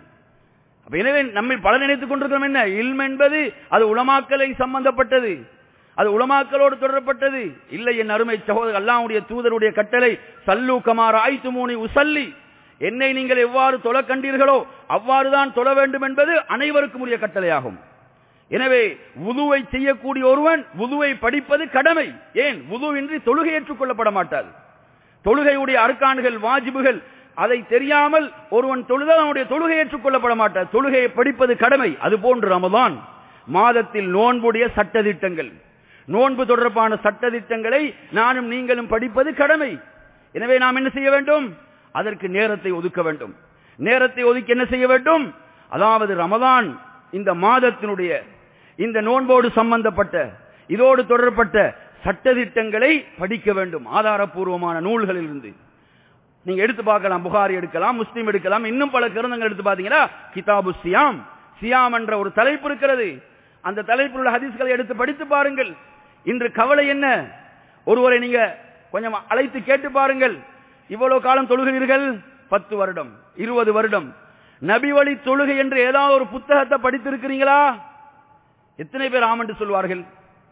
எனவே நம்மை பல நினைத்துக் கொண்டிருக்கிறோம் என்ன இல்ம் என்பது அது உளமாக்கலை சம்பந்தப்பட்டது அது உளமாக்கலோடு தொடரப்பட்டது இல்லை என் அருமை சகோதரர் அல்லாவுடைய தூதருடைய கட்டளை சல்லு கமார் ஆய்த்து மூனி உசல்லி என்னை நீங்கள் எவ்வாறு தொழ கண்டீர்களோ அவ்வாறுதான் தொழ வேண்டும் என்பது அனைவருக்கும் உரிய கட்டளையாகும் எனவே உதுவை செய்யக்கூடிய ஒருவன் உதுவை படிப்பது கடமை ஏன் உதுவின்றி தொழுகை ஏற்றுக்கொள்ளப்பட மாட்டாது தொழுகையுடைய அர்க்கான்கள் வாஜிபுகள் அதை தெரியாமல் ஒருவன் தொழுதால் அவனுடைய தொழுகை ஏற்றுக்கொள்ளப்பட மாட்டார் தொழுகையை படிப்பது கடமை அது போன்று ரமதான் மாதத்தில் நோன்புடைய சட்டதிட்டங்கள் நோன்பு தொடர்பான சட்டதிட்டங்களை நானும் நீங்களும் படிப்பது கடமை எனவே நாம் என்ன செய்ய வேண்டும் அதற்கு நேரத்தை ஒதுக்க வேண்டும் நேரத்தை ஒதுக்கி என்ன செய்ய வேண்டும் அதாவது ரமதான் இந்த மாதத்தினுடைய இந்த நோன்போடு சம்பந்தப்பட்ட இதோடு தொடர்பட்ட சட்டதிட்டங்களை படிக்க வேண்டும் ஆதாரப்பூர்வமான நூல்களில் இருந்து நீங்க எடுத்து பார்க்கலாம் புகாரி எடுக்கலாம் முஸ்லீம் எடுக்கலாம் இன்னும் பல கிரந்தங்கள் எடுத்து பாத்தீங்கன்னா கிதாபு சியாம் சியாம் என்ற ஒரு தலைப்பு இருக்கிறது அந்த தலைப்பில் உள்ள ஹதீஸ்களை எடுத்து படித்து பாருங்கள் இன்று கவலை என்ன ஒருவரை நீங்க கொஞ்சம் அழைத்து கேட்டு பாருங்கள் இவ்வளவு காலம் தொழுகிறீர்கள் பத்து வருடம் இருபது வருடம் நபி வழி தொழுகை என்று ஏதாவது ஒரு புத்தகத்தை படித்திருக்கிறீங்களா எத்தனை பேர் ஆம் என்று சொல்வார்கள்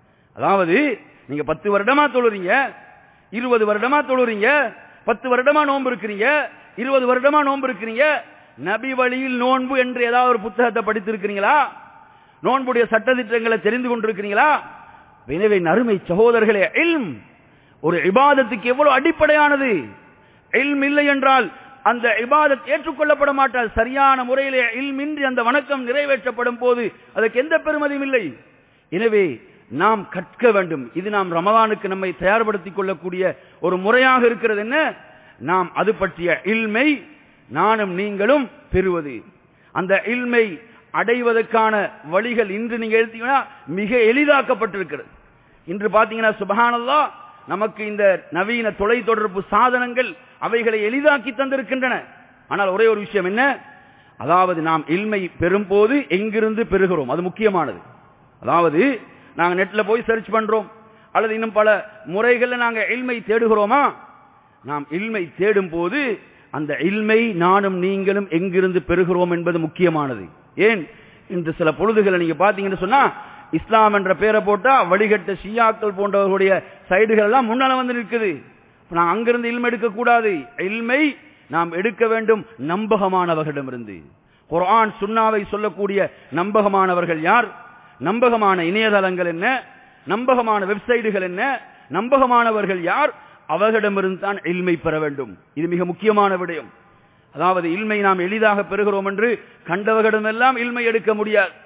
அதாவது நீங்க பத்து வருடமா தொழுறீங்க இருபது வருடமா தொழுறீங்க பத்து வருடமா நோன்பு இருக்கிறீங்க இருபது வருடமா நோன்பு இருக்கிறீங்க நபி வழியில் நோன்பு என்று ஏதாவது ஒரு புத்தகத்தை படித்திருக்கிறீங்களா நோன்புடைய சட்டத்திட்டங்களை தெரிந்து கொண்டிருக்கிறீங்களா எனவே நறுமை சகோதரர்களே இல்ம் ஒரு இபாதத்துக்கு எவ்வளவு அடிப்படையானது இல்ம் இல்லை என்றால் அந்த இபாதத் ஏற்றுக்கொள்ளப்பட மாட்டால் சரியான முறையிலே இல்மின்றி அந்த வணக்கம் நிறைவேற்றப்படும் போது அதற்கு எந்த பெருமதியும் இல்லை எனவே நாம் கற்க வேண்டும் இது நாம் ரமதானுக்கு நம்மை தயார்படுத்திக் கொள்ளக்கூடிய ஒரு முறையாக இருக்கிறது என்ன நாம் அது பற்றிய இல்மை நானும் நீங்களும் பெறுவது அந்த இல்மை அடைவதற்கான வழிகள் இன்று நீங்க எடுத்தீங்கன்னா மிக எளிதாக்கப்பட்டிருக்கிறது இன்று பாத்தீங்கன்னா சுபஹானல்லா நமக்கு இந்த நவீன தொலைத்தொடர்பு சாதனங்கள் அவைகளை எளிதாக்கி தந்திருக்கின்றன ஆனால் ஒரே ஒரு விஷயம் என்ன அதாவது நாம் இல்மை பெறும் போது எங்கிருந்து பெறுகிறோம் அது முக்கியமானது அதாவது நாங்க நெட்ல போய் சர்ச் பண்றோம் அல்லது இன்னும் பல முறைகள்ல நாங்க இல்மை தேடுகிறோமா நாம் இல்மை தேடும் போது அந்த இல்மை நானும் நீங்களும் எங்கிருந்து பெறுகிறோம் என்பது முக்கியமானது ஏன் இன்று சில பொழுதுகளை நீங்க பாத்தீங்கன்னு சொன்னா இஸ்லாம் என்ற பேரை போட்டா வழிகட்ட ஷியாக்கள் போன்றவர்களுடைய சைடுகள் எல்லாம் முன்னால வந்து நிற்குது நான் அங்கிருந்து இல்மை எடுக்க கூடாது இல்மை நாம் எடுக்க வேண்டும் நம்பகமானவர்களிடமிருந்து குர்ஆன் சுன்னாவை சொல்லக்கூடிய நம்பகமானவர்கள் யார் நம்பகமான இணையதளங்கள் என்ன நம்பகமான வெப்சைட்டுகள் என்ன நம்பகமானவர்கள் யார் அவர்களிடமிருந்து தான் இல்மை பெற வேண்டும் இது மிக முக்கியமான விடயம் அதாவது இல்மை நாம் எளிதாக பெறுகிறோம் என்று கண்டவர்களிடமெல்லாம் இல்மை எடுக்க முடியாது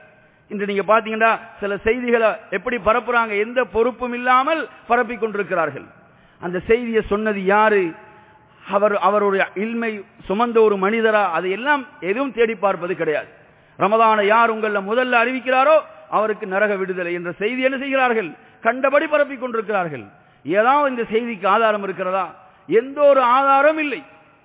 இன்று நீங்க பாத்தீங்கன்னா சில செய்திகளை எப்படி பரப்புறாங்க எந்த பொறுப்பும் இல்லாமல் பரப்பிக் கொண்டிருக்கிறார்கள் அந்த செய்தியை சொன்னது யாரு அவர் அவருடைய இல்மை சுமந்த ஒரு மனிதரா அதையெல்லாம் எதுவும் தேடி பார்ப்பது கிடையாது ரமதானை யார் உங்கள முதல்ல அறிவிக்கிறாரோ அவருக்கு நரக விடுதலை என்ற செய்தி என்ன செய்கிறார்கள் கண்டபடி பரப்பிக் கொண்டிருக்கிறார்கள் ஏதாவது இந்த செய்திக்கு ஆதாரம் இருக்கிறதா எந்த ஒரு ஆதாரம் இல்லை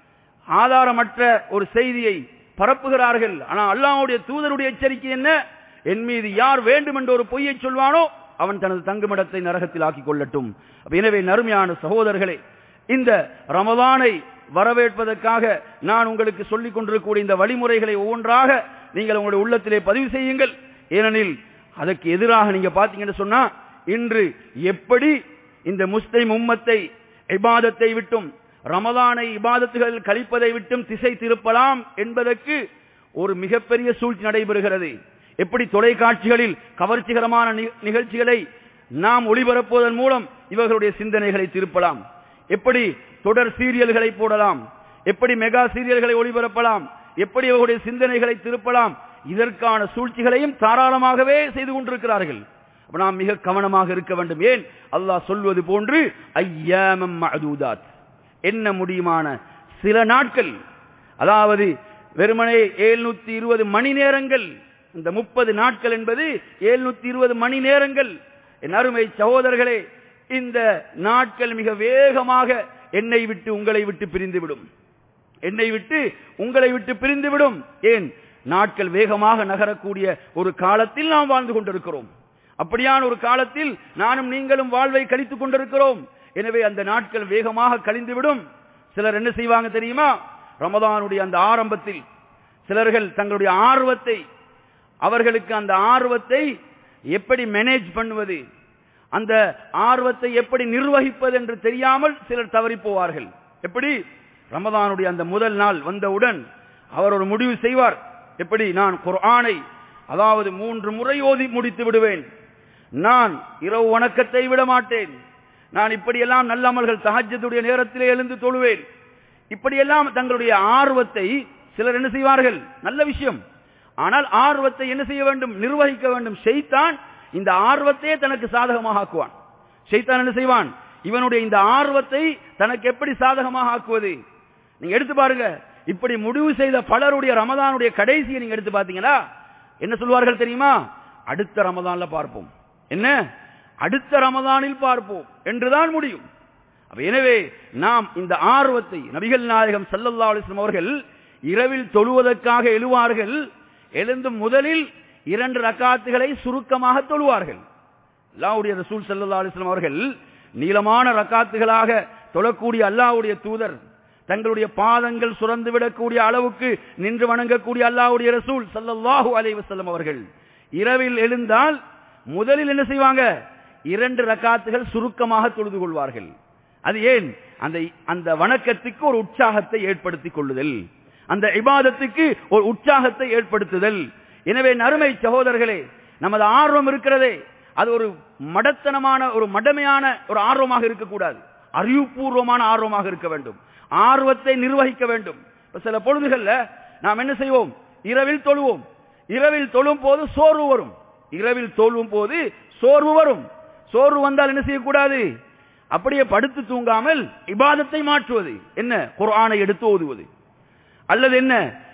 ஆதாரமற்ற ஒரு செய்தியை பரப்புகிறார்கள் ஆனா அல்லாஹ்வுடைய தூதருடைய எச்சரிக்கை என்ன என் மீது யார் வேண்டும் என்ற ஒரு பொய்யை சொல்வானோ அவன் தனது தங்குமிடத்தை நரகத்தில் ஆக்கிக் கொள்ளட்டும் அப்ப எனவே நறுமையான சகோதரர்களே இந்த ரமதானை வரவேற்பதற்காக நான் உங்களுக்கு சொல்லிக் கொண்டிருக்கக்கூடிய இந்த வழிமுறைகளை ஒவ்வொன்றாக நீங்கள் உங்களுடைய உள்ளத்திலே பதிவு செய்யுங்கள் ஏனெனில் அதற்கு எதிராக நீங்க பாத்தீங்கன்னு சொன்னா இன்று எப்படி இந்த முஸ்லிம் உம்மத்தை இபாதத்தை விட்டும் ரமதானை இபாதத்துகள் கழிப்பதை விட்டும் திசை திருப்பலாம் என்பதற்கு ஒரு மிகப்பெரிய சூழ்ச்சி நடைபெறுகிறது எப்படி தொலைக்காட்சிகளில் கவர்ச்சிகரமான நி- நிகழ்ச்சிகளை நாம் ஒளிபரப்புவதன் மூலம் இவர்களுடைய சிந்தனைகளை திருப்பலாம் எப்படி தொடர் சீரியல்களை போடலாம் எப்படி மெகா சீரியல்களை ஒளிபரப்பலாம் எப்படி இவர்களுடைய சிந்தனைகளை திருப்பலாம் இதற்கான சூழ்ச்சிகளையும் தாராளமாகவே செய்து கொண்டிருக்கிறார்கள் அப்ப நாம் மிக கவனமாக இருக்க வேண்டும் ஏன் அல்லாஹ் சொல்வது போன்று ஐயாமம் மஅதூதாத் என்ன முடியுமான சில நாட்கள் அதாவது வெறுமனே 720 இருபது மணி நேரங்கள் இந்த முப்பது நாட்கள் என்பது 720 இருபது மணி நேரங்கள் என் அருமை சகோதரர்களே இந்த நாட்கள் மிக வேகமாக என்னை விட்டு உங்களை விட்டு பிரிந்துவிடும் என்னை விட்டு உங்களை விட்டு பிரிந்துவிடும் ஏன் நாட்கள் வேகமாக நகரக்கூடிய ஒரு காலத்தில் நாம் வாழ்ந்து கொண்டிருக்கிறோம் அப்படியான ஒரு காலத்தில் நானும் நீங்களும் வாழ்வை கழித்துக் கொண்டிருக்கிறோம் எனவே அந்த நாட்கள் வேகமாக கழிந்துவிடும் சிலர் என்ன செய்வாங்க தெரியுமா ரமதானுடைய அந்த ஆரம்பத்தில் சிலர்கள் தங்களுடைய ஆர்வத்தை அவர்களுக்கு அந்த ஆர்வத்தை எப்படி மேனேஜ் பண்ணுவது அந்த ஆர்வத்தை எப்படி நிர்வகிப்பது என்று தெரியாமல் சிலர் தவறி போவார்கள் எப்படி ரமதானுடைய அந்த முதல் நாள் வந்தவுடன் அவர் ஒரு முடிவு செய்வார் எப்படி நான் குர்ஆனை அதாவது மூன்று முறை ஓதி முடித்து விடுவேன் நான் இரவு வணக்கத்தை விட மாட்டேன் நான் இப்படியெல்லாம் நல்ல அமல்கள் தஹஜ்ஜுடைய நேரத்திலே எழுந்து தொழுவேன் இப்படியெல்லாம் தங்களுடைய ஆர்வத்தை சிலர் என்ன செய்வார்கள் நல்ல விஷயம் ஆனால் ஆர்வத்தை என்ன செய்ய வேண்டும் நிர்வகிக்க வேண்டும் ஷைத்தான் இந்த ஆர்வத்தையே தனக்கு சாதகமாக ஆக்குவான் ஷைத்தான் என்ன செய்வான் இவனுடைய இந்த ஆர்வத்தை தனக்கு எப்படி சாதகமாக ஆக்குவது நீங்க எடுத்து பாருங்க இப்படி முடிவு செய்த பலருடைய ரமதானுடைய கடைசியை நீங்க எடுத்து பாத்தீங்களா என்ன சொல்வார்கள் தெரியுமா அடுத்த ரமதான்ல பார்ப்போம் என்ன அடுத்த ரமதானில் பார்ப்போம் என்றுதான் முடியும் அப்ப எனவே நாம் இந்த ஆர்வத்தை நபிகள் நாயகம் ஸல்லல்லாஹு அலைஹி வஸல்லம் அவர்கள் இரவில் தொழுவதற்காக எழுவார்கள் எழுந்து முதலில் இரண்டு ரக்காத்துகளை சுருக்கமாக தொழுவார்கள் அல்லாஹ்வுடைய ரசூல் ஸல்லல்லாஹு அலைஹி வஸல்லம் அவர்கள் நீளமான ரக்காத்துகளாக தொழக்கூடிய அல்லாஹ்வுடைய தூதர் தங்களுடைய பாதங்கள் சுரந்து விடக்கூடிய அளவுக்கு நின்று வணங்கக்கூடிய அல்லாஹ்வுடைய ரசூல் ஸல்லல்லாஹு அலைஹி வஸல்லம் அவர்கள் இரவில் எழுந்தால் முதலில் என்ன செய்வாங்க இரண்டு ரக்காத்துகள் சுருக்கமாக தொழுது கொள்வார்கள் அது ஏன் அந்த அந்த வணக்கத்துக்கு ஒரு உற்சாகத்தை ஏற்படுத்திக் கொள்ளுதல் அந்த இபாதத்துக்கு ஒரு உற்சாகத்தை ஏற்படுத்துதல் எனவே நறுமை சகோதரர்களே நமது ஆர்வம் இருக்கிறதே அது ஒரு மடத்தனமான ஒரு மடமையான ஒரு ஆர்வமாக இருக்கக்கூடாது அறிவுபூர்வமான ஆர்வமாக இருக்க வேண்டும் ஆர்வத்தை நிர்வகிக்க வேண்டும் இப்ப சில பொழுதுகள்ல நாம் என்ன செய்வோம் இரவில் தொழுவோம் இரவில் தொழும் போது சோர்வு வரும் இரவில் தொழும் போது சோர்வு வரும் சோர்வு வந்தால் என்ன செய்யக்கூடாது அப்படியே படுத்து தூங்காமல் இபாதத்தை மாற்றுவது என்ன குர்ஆனை எடுத்து ஓதுவது அல்லது என்ன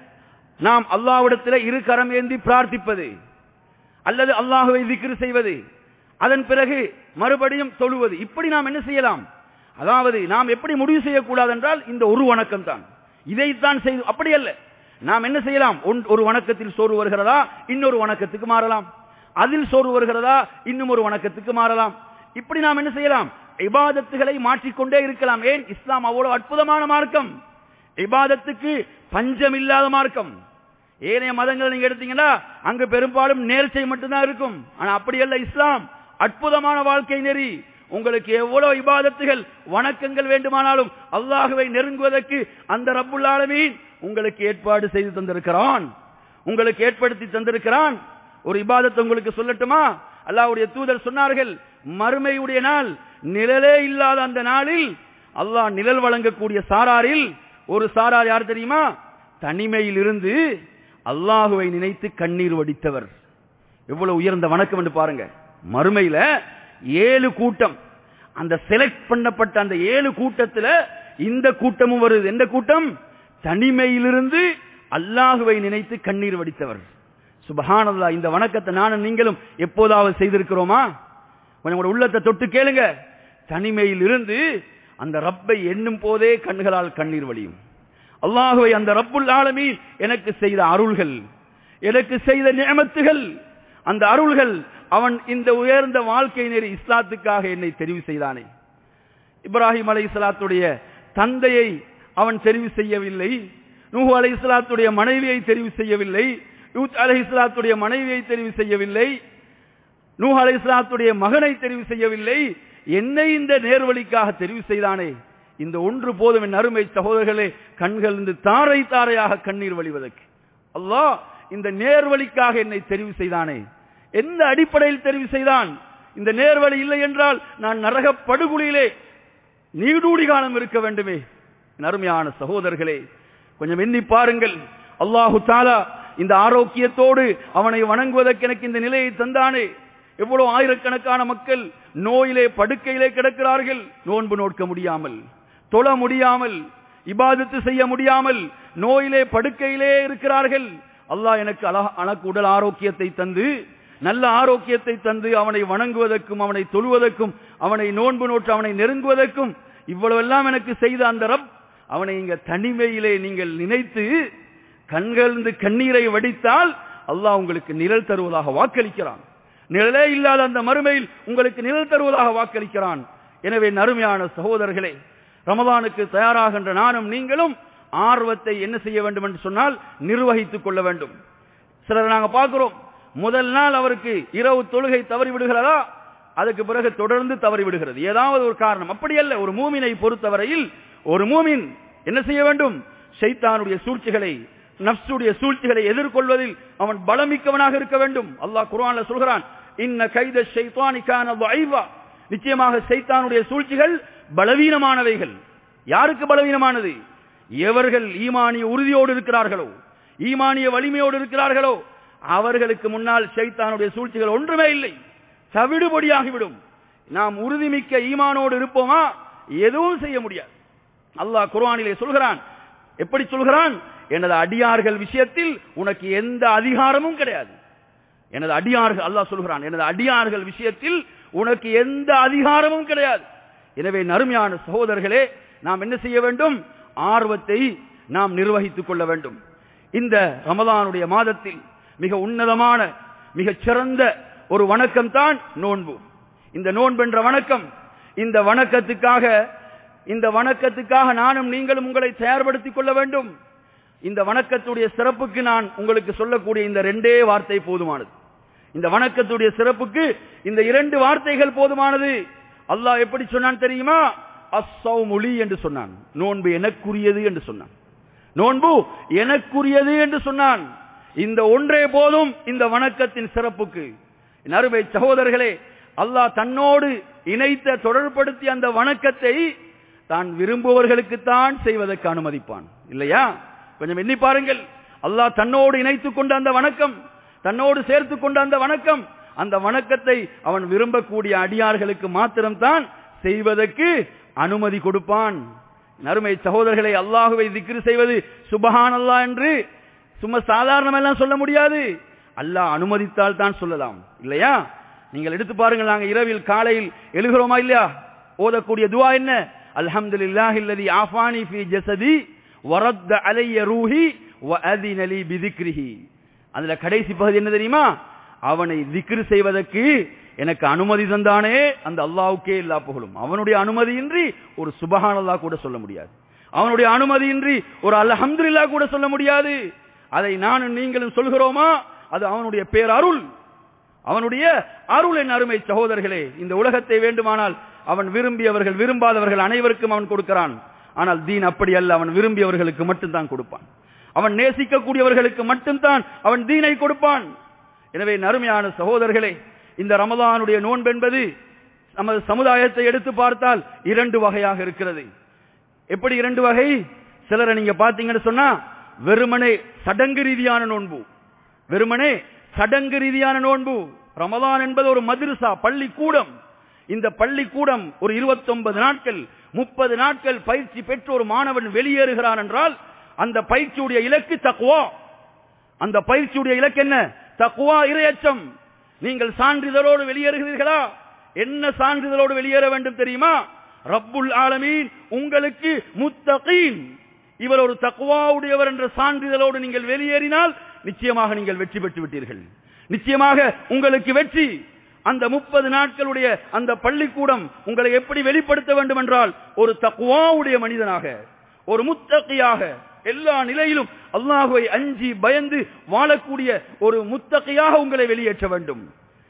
நாம் அல்லாஹ்விடத்தில் இரு கரம் ஏந்தி பிரார்த்திப்பது அல்லது அல்லாஹுவை திக்ரு செய்வது அதன் பிறகு மறுபடியும் தொழுவது இப்படி நாம் என்ன செய்யலாம் அதாவது நாம் எப்படி முடிவு செய்யக்கூடாது என்றால் இந்த ஒரு வணக்கம் தான் இதைத்தான் செய்து அப்படி அல்ல நாம் என்ன செய்யலாம் ஒன்- ஒரு வணக்கத்தில் சோறு வருகிறதா இன்னொரு வணக்கத்துக்கு மாறலாம் அதில் சோறு வருகிறதா இன்னும் ஒரு வணக்கத்துக்கு மாறலாம் இப்படி நாம் என்ன செய்யலாம் இபாதத்துகளை மாற்றிக்கொண்டே இருக்கலாம் ஏன் இஸ்லாம் அவ்வளவு அற்புதமான மார்க்கம் இபாதத்துக்கு பஞ்சம் இல்லாத மார்க்கம் ஏனைய மதங்களை நீங்க எடுத்தீங்கன்னா அங்கு பெரும்பாலும் நேர்ச்சை மட்டும்தான் இருக்கும் ஆனா அப்படி அல்ல இஸ்லாம் அற்புதமான வாழ்க்கை நெறி உங்களுக்கு எவ்வளவு இபாதத்துகள் வணக்கங்கள் வேண்டுமானாலும் அல்லாஹுவை நெருங்குவதற்கு அந்த ரப்புல் ஆலமீன் உங்களுக்கு ஏற்பாடு செய்து தந்திருக்கிறான் உங்களுக்கு ஏற்படுத்தி தந்திருக்கிறான் ஒரு இபாதத்தை உங்களுக்கு சொல்லட்டுமா அல்லாஹ்வுடைய தூதர் சொன்னார்கள் மறுமையுடைய நாள் நிழலே இல்லாத அந்த நாளில் அல்லாஹ் நிழல் வழங்கக்கூடிய சாராரில் ஒரு சாரார் யார் தெரியுமா தனிமையில் இருந்து அல்லாஹுவை நினைத்து கண்ணீர் வடித்தவர் எவ்வளவு உயர்ந்த வணக்கம் என்று பாருங்க மறுமையில ஏழு கூட்டம் அந்த செலக்ட் பண்ணப்பட்ட அந்த ஏழு கூட்டத்துல இந்த கூட்டமும் வருது எந்த கூட்டம் தனிமையிலிருந்து அல்லாஹுவை நினைத்து கண்ணீர் வடித்தவர் சுபஹானல்லா இந்த வணக்கத்தை நானும் நீங்களும் எப்போதாவது செய்திருக்கிறோமா கொஞ்சம் கூட உள்ளத்தை தொட்டு கேளுங்க தனிமையில் இருந்து அந்த ரப்பை எண்ணும் போதே கண்களால் கண்ணீர் வழியும் அல்லாஹுவை அந்த ரப்புல் ஆலமீன் எனக்கு செய்த அருள்கள் எனக்கு செய்த நியமத்துகள் அந்த அருள்கள் அவன் இந்த உயர்ந்த வாழ்க்கை நெறி இஸ்லாத்துக்காக என்னை தெரிவு செய்தானே இப்ராஹிம் அலை இஸ்லாத்துடைய தந்தையை அவன் தெரிவு செய்யவில்லை நூஹு அலை இஸ்லாத்துடைய மனைவியை தெரிவு செய்யவில்லை யூத் அலை இஸ்லாத்துடைய மனைவியை தெரிவு செய்யவில்லை நூஹ் அலை இஸ்லாத்துடைய மகனை தெரிவு செய்யவில்லை என்னை இந்த நேர்வழிக்காக தெரிவு செய்தானே இந்த ஒன்று போதும் என் அருமை சகோதரர்களே கண்கள் இந்த தாரை தாரையாக கண்ணீர் வழிவதற்கு அல்லாஹ் இந்த நேர்வழிக்காக என்னை தெரிவு செய்தானே எந்த அடிப்படையில் தெரிவு செய்தான் இந்த நேர்வழி இல்லை என்றால் நான் நரக படுகொலியிலே நீடூடி காலம் இருக்க வேண்டுமே என் அருமையான சகோதரர்களே கொஞ்சம் எண்ணி பாருங்கள் அல்லாஹு தாலா இந்த ஆரோக்கியத்தோடு அவனை வணங்குவதற்கு எனக்கு இந்த நிலையை தந்தானே எவ்வளவு ஆயிரக்கணக்கான மக்கள் நோயிலே படுக்கையிலே கிடக்கிறார்கள் நோன்பு நோட்க முடியாமல் தொழ முடியாமல் இபாதத்து செய்ய முடியாமல் நோயிலே படுக்கையிலே இருக்கிறார்கள் அல்லாஹ் எனக்கு அனக்கு உடல் ஆரோக்கியத்தை தந்து நல்ல ஆரோக்கியத்தை தந்து அவனை வணங்குவதற்கும் அவனை தொழுவதற்கும் அவனை நோன்பு நோற்று அவனை நெருங்குவதற்கும் இவ்வளவெல்லாம் எனக்கு செய்த அந்த ரப் அவனை இங்க தனிமையிலே நீங்கள் நினைத்து கண்களிருந்து கண்ணீரை வடித்தால் அல்லாஹ் உங்களுக்கு நிழல் தருவதாக வாக்களிக்கிறான் நிழலே இல்லாத அந்த மறுமையில் உங்களுக்கு நிழல் தருவதாக வாக்களிக்கிறான் எனவே நறுமையான சகோதரர்களே ரமதானுக்கு தயாராகின்ற நானும் நீங்களும் ஆர்வத்தை என்ன செய்ய வேண்டும் என்று சொன்னால் நிர்வகித்துக் கொள்ள வேண்டும் சிலர் நாங்க பார்க்கிறோம் முதல் நாள் அவருக்கு இரவு தொழுகை தவறி விடுகிறதா அதுக்கு பிறகு தொடர்ந்து தவறி விடுகிறது ஏதாவது ஒரு காரணம் அப்படி அல்ல ஒரு மூமினை பொறுத்தவரையில் ஒரு மூமின் என்ன செய்ய வேண்டும் ஷைத்தானுடைய சூழ்ச்சிகளை நப்சுடைய சூழ்ச்சிகளை எதிர்கொள்வதில் அவன் பலமிக்கவனாக இருக்க வேண்டும் அல்லாஹ் குர்ஆன்ல சொல்கிறான் இன்ன கைத ஷைத்தானிக்கான வைவா நிச்சயமாக சைத்தானுடைய சூழ்ச்சிகள் பலவீனமானவைகள் யாருக்கு பலவீனமானது எவர்கள் ஈமானிய உறுதியோடு இருக்கிறார்களோ ஈமானிய வலிமையோடு இருக்கிறார்களோ அவர்களுக்கு முன்னால் ஷைத்தானுடைய சூழ்ச்சிகள் ஒன்றுமே இல்லை தவிடுபடியாகிவிடும் நாம் உறுதிமிக்க ஈமானோடு இருப்போமா எதுவும் செய்ய முடியாது அல்லாஹ் குர்ஆனிலே சொல்கிறான் எப்படி சொல்கிறான் எனது அடியார்கள் விஷயத்தில் உனக்கு எந்த அதிகாரமும் கிடையாது எனது அடியார்கள் அல்லாஹ் சொல்கிறான் எனது அடியார்கள் விஷயத்தில் உனக்கு எந்த அதிகாரமும் கிடையாது எனவே நறுமையான சகோதரர்களே நாம் என்ன செய்ய வேண்டும் ஆர்வத்தை நாம் நிர்வகித்துக் கொள்ள வேண்டும் இந்த ரமதானுடைய மாதத்தில் மிக உன்னதமான மிகச் சிறந்த ஒரு வணக்கம் தான் நோன்பு இந்த நோன்பு என்ற வணக்கம் இந்த வணக்கத்துக்காக இந்த வணக்கத்துக்காக நானும் நீங்களும் உங்களை தயார்படுத்திக் கொள்ள வேண்டும் இந்த வணக்கத்துடைய சிறப்புக்கு நான் உங்களுக்கு சொல்லக்கூடிய இந்த ரெண்டே வார்த்தை போதுமானது இந்த வணக்கத்துடைய சிறப்புக்கு இந்த இரண்டு வார்த்தைகள் போதுமானது அல்லாஹ் எப்படி சொன்னான் தெரியுமா அஸ்ஸௌமுலி என்று சொன்னான் நோன்பு எனக்குரியது என்று சொன்னான் நோன்பு எனக்குரியது என்று சொன்னான் இந்த ஒன்றே போதும் இந்த வணக்கத்தின் சிறப்புக்கு என் அருமை சகோதரர்களே அல்லாஹ் தன்னோடு இணைத்த தொடர்படுத்திய அந்த வணக்கத்தை தான் விரும்புவர்களுக்கு தான் செய்வதற்கு அனுமதிப்பான் இல்லையா கொஞ்சம் எண்ணி பாருங்கள் அல்லாஹ் தன்னோடு இணைத்துக் கொண்ட அந்த வணக்கம் தன்னோடு சேர்த்துக் கொண்ட அந்த வணக்கம் அந்த வணக்கத்தை அவன் விரும்பக்கூடிய அடியார்களுக்கு மாத்திரம்தான் செய்வதற்கு அனுமதி கொடுப்பான் நறுமை சகோதரர்களை அல்லாஹுவை திக்ரு செய்வது சுபஹான் அல்லா என்று சும்மா சாதாரணம் எல்லாம் சொல்ல முடியாது அல்லாஹ் அனுமதித்தால் தான் சொல்லலாம் இல்லையா நீங்கள் எடுத்து பாருங்கள் நாங்க இரவில் காலையில் எழுகிறோமா இல்லையா ஓதக்கூடிய துவா என்ன அல்ஹம்துலில்லாஹி அல்லதி ஆஃபானி ஃபி ஜஸதி வரத்த அலைய ரூஹி வ அதின லி பிதிக்ரிஹி அதுல கடைசி பகுதி என்ன தெரியுமா அவனை திக்ரு செய்வதற்கு எனக்கு அனுமதி தந்தானே அந்த அல்லாவுக்கே எல்லா புகழும் அவனுடைய அனுமதியின்றி ஒரு சுபஹான் அல்லா கூட சொல்ல முடியாது அவனுடைய அனுமதியின்றி ஒரு அல்ஹம்துலில்லா கூட சொல்ல முடியாது அதை நானும் நீங்களும் சொல்கிறோமா அது அவனுடைய பேரருள் அவனுடைய அருள் என் அருமை சகோதரர்களே இந்த உலகத்தை வேண்டுமானால் அவன் விரும்பியவர்கள் விரும்பாதவர்கள் அனைவருக்கும் அவன் கொடுக்கிறான் ஆனால் தீன் அப்படி அல்ல அவன் விரும்பியவர்களுக்கு மட்டும்தான் கொடுப்பான் அவன் நேசிக்கக்கூடியவர்களுக்கு மட்டும்தான் அவன் தீனை கொடுப்பான் எனவே நறுமையான சகோதரர்களே இந்த ரமதானுடைய நோன்பு என்பது நமது சமுதாயத்தை எடுத்து பார்த்தால் இரண்டு வகையாக இருக்கிறது எப்படி இரண்டு வகை சிலரை நீங்க பாத்தீங்கன்னு சொன்னா வெறுமனே சடங்கு ரீதியான நோன்பு வெறுமனே சடங்கு ரீதியான நோன்பு ரமதான் என்பது ஒரு மதுரசா பள்ளிக்கூடம் இந்த பள்ளிக்கூடம் ஒரு 29 நாட்கள் முப்பது நாட்கள் பயிற்சி பெற்று ஒரு மாணவன் வெளியேறுகிறான் என்றால் அந்த பயிற்சியுடைய இலக்கு தக்குவா அந்த பயிற்சியுடைய இலக்கு என்ன தக்குவா இரையச்சம் நீங்கள் சான்றிதழோடு வெளியேறுகிறீர்களா என்ன சான்றிதழோடு வெளியேற வேண்டும் தெரியுமா ரப்புல் ஆலமீன் உங்களுக்கு முத்தகீன் இவர் ஒரு தக்குவாவுடையவர் என்ற சான்றிதழோடு நீங்கள் வெளியேறினால் நிச்சயமாக நீங்கள் வெற்றி பெற்று விட்டீர்கள் நிச்சயமாக உங்களுக்கு வெற்றி அந்த முப்பது நாட்களுடைய அந்த பள்ளிக்கூடம் உங்களை எப்படி வெளிப்படுத்த வேண்டும் என்றால் ஒரு தக்குவாவுடைய மனிதனாக ஒரு முத்தகையாக எல்லா நிலையிலும் அல்லாஹுவை அஞ்சி பயந்து வாழக்கூடிய ஒரு முத்தகையாக உங்களை வெளியேற்ற வேண்டும்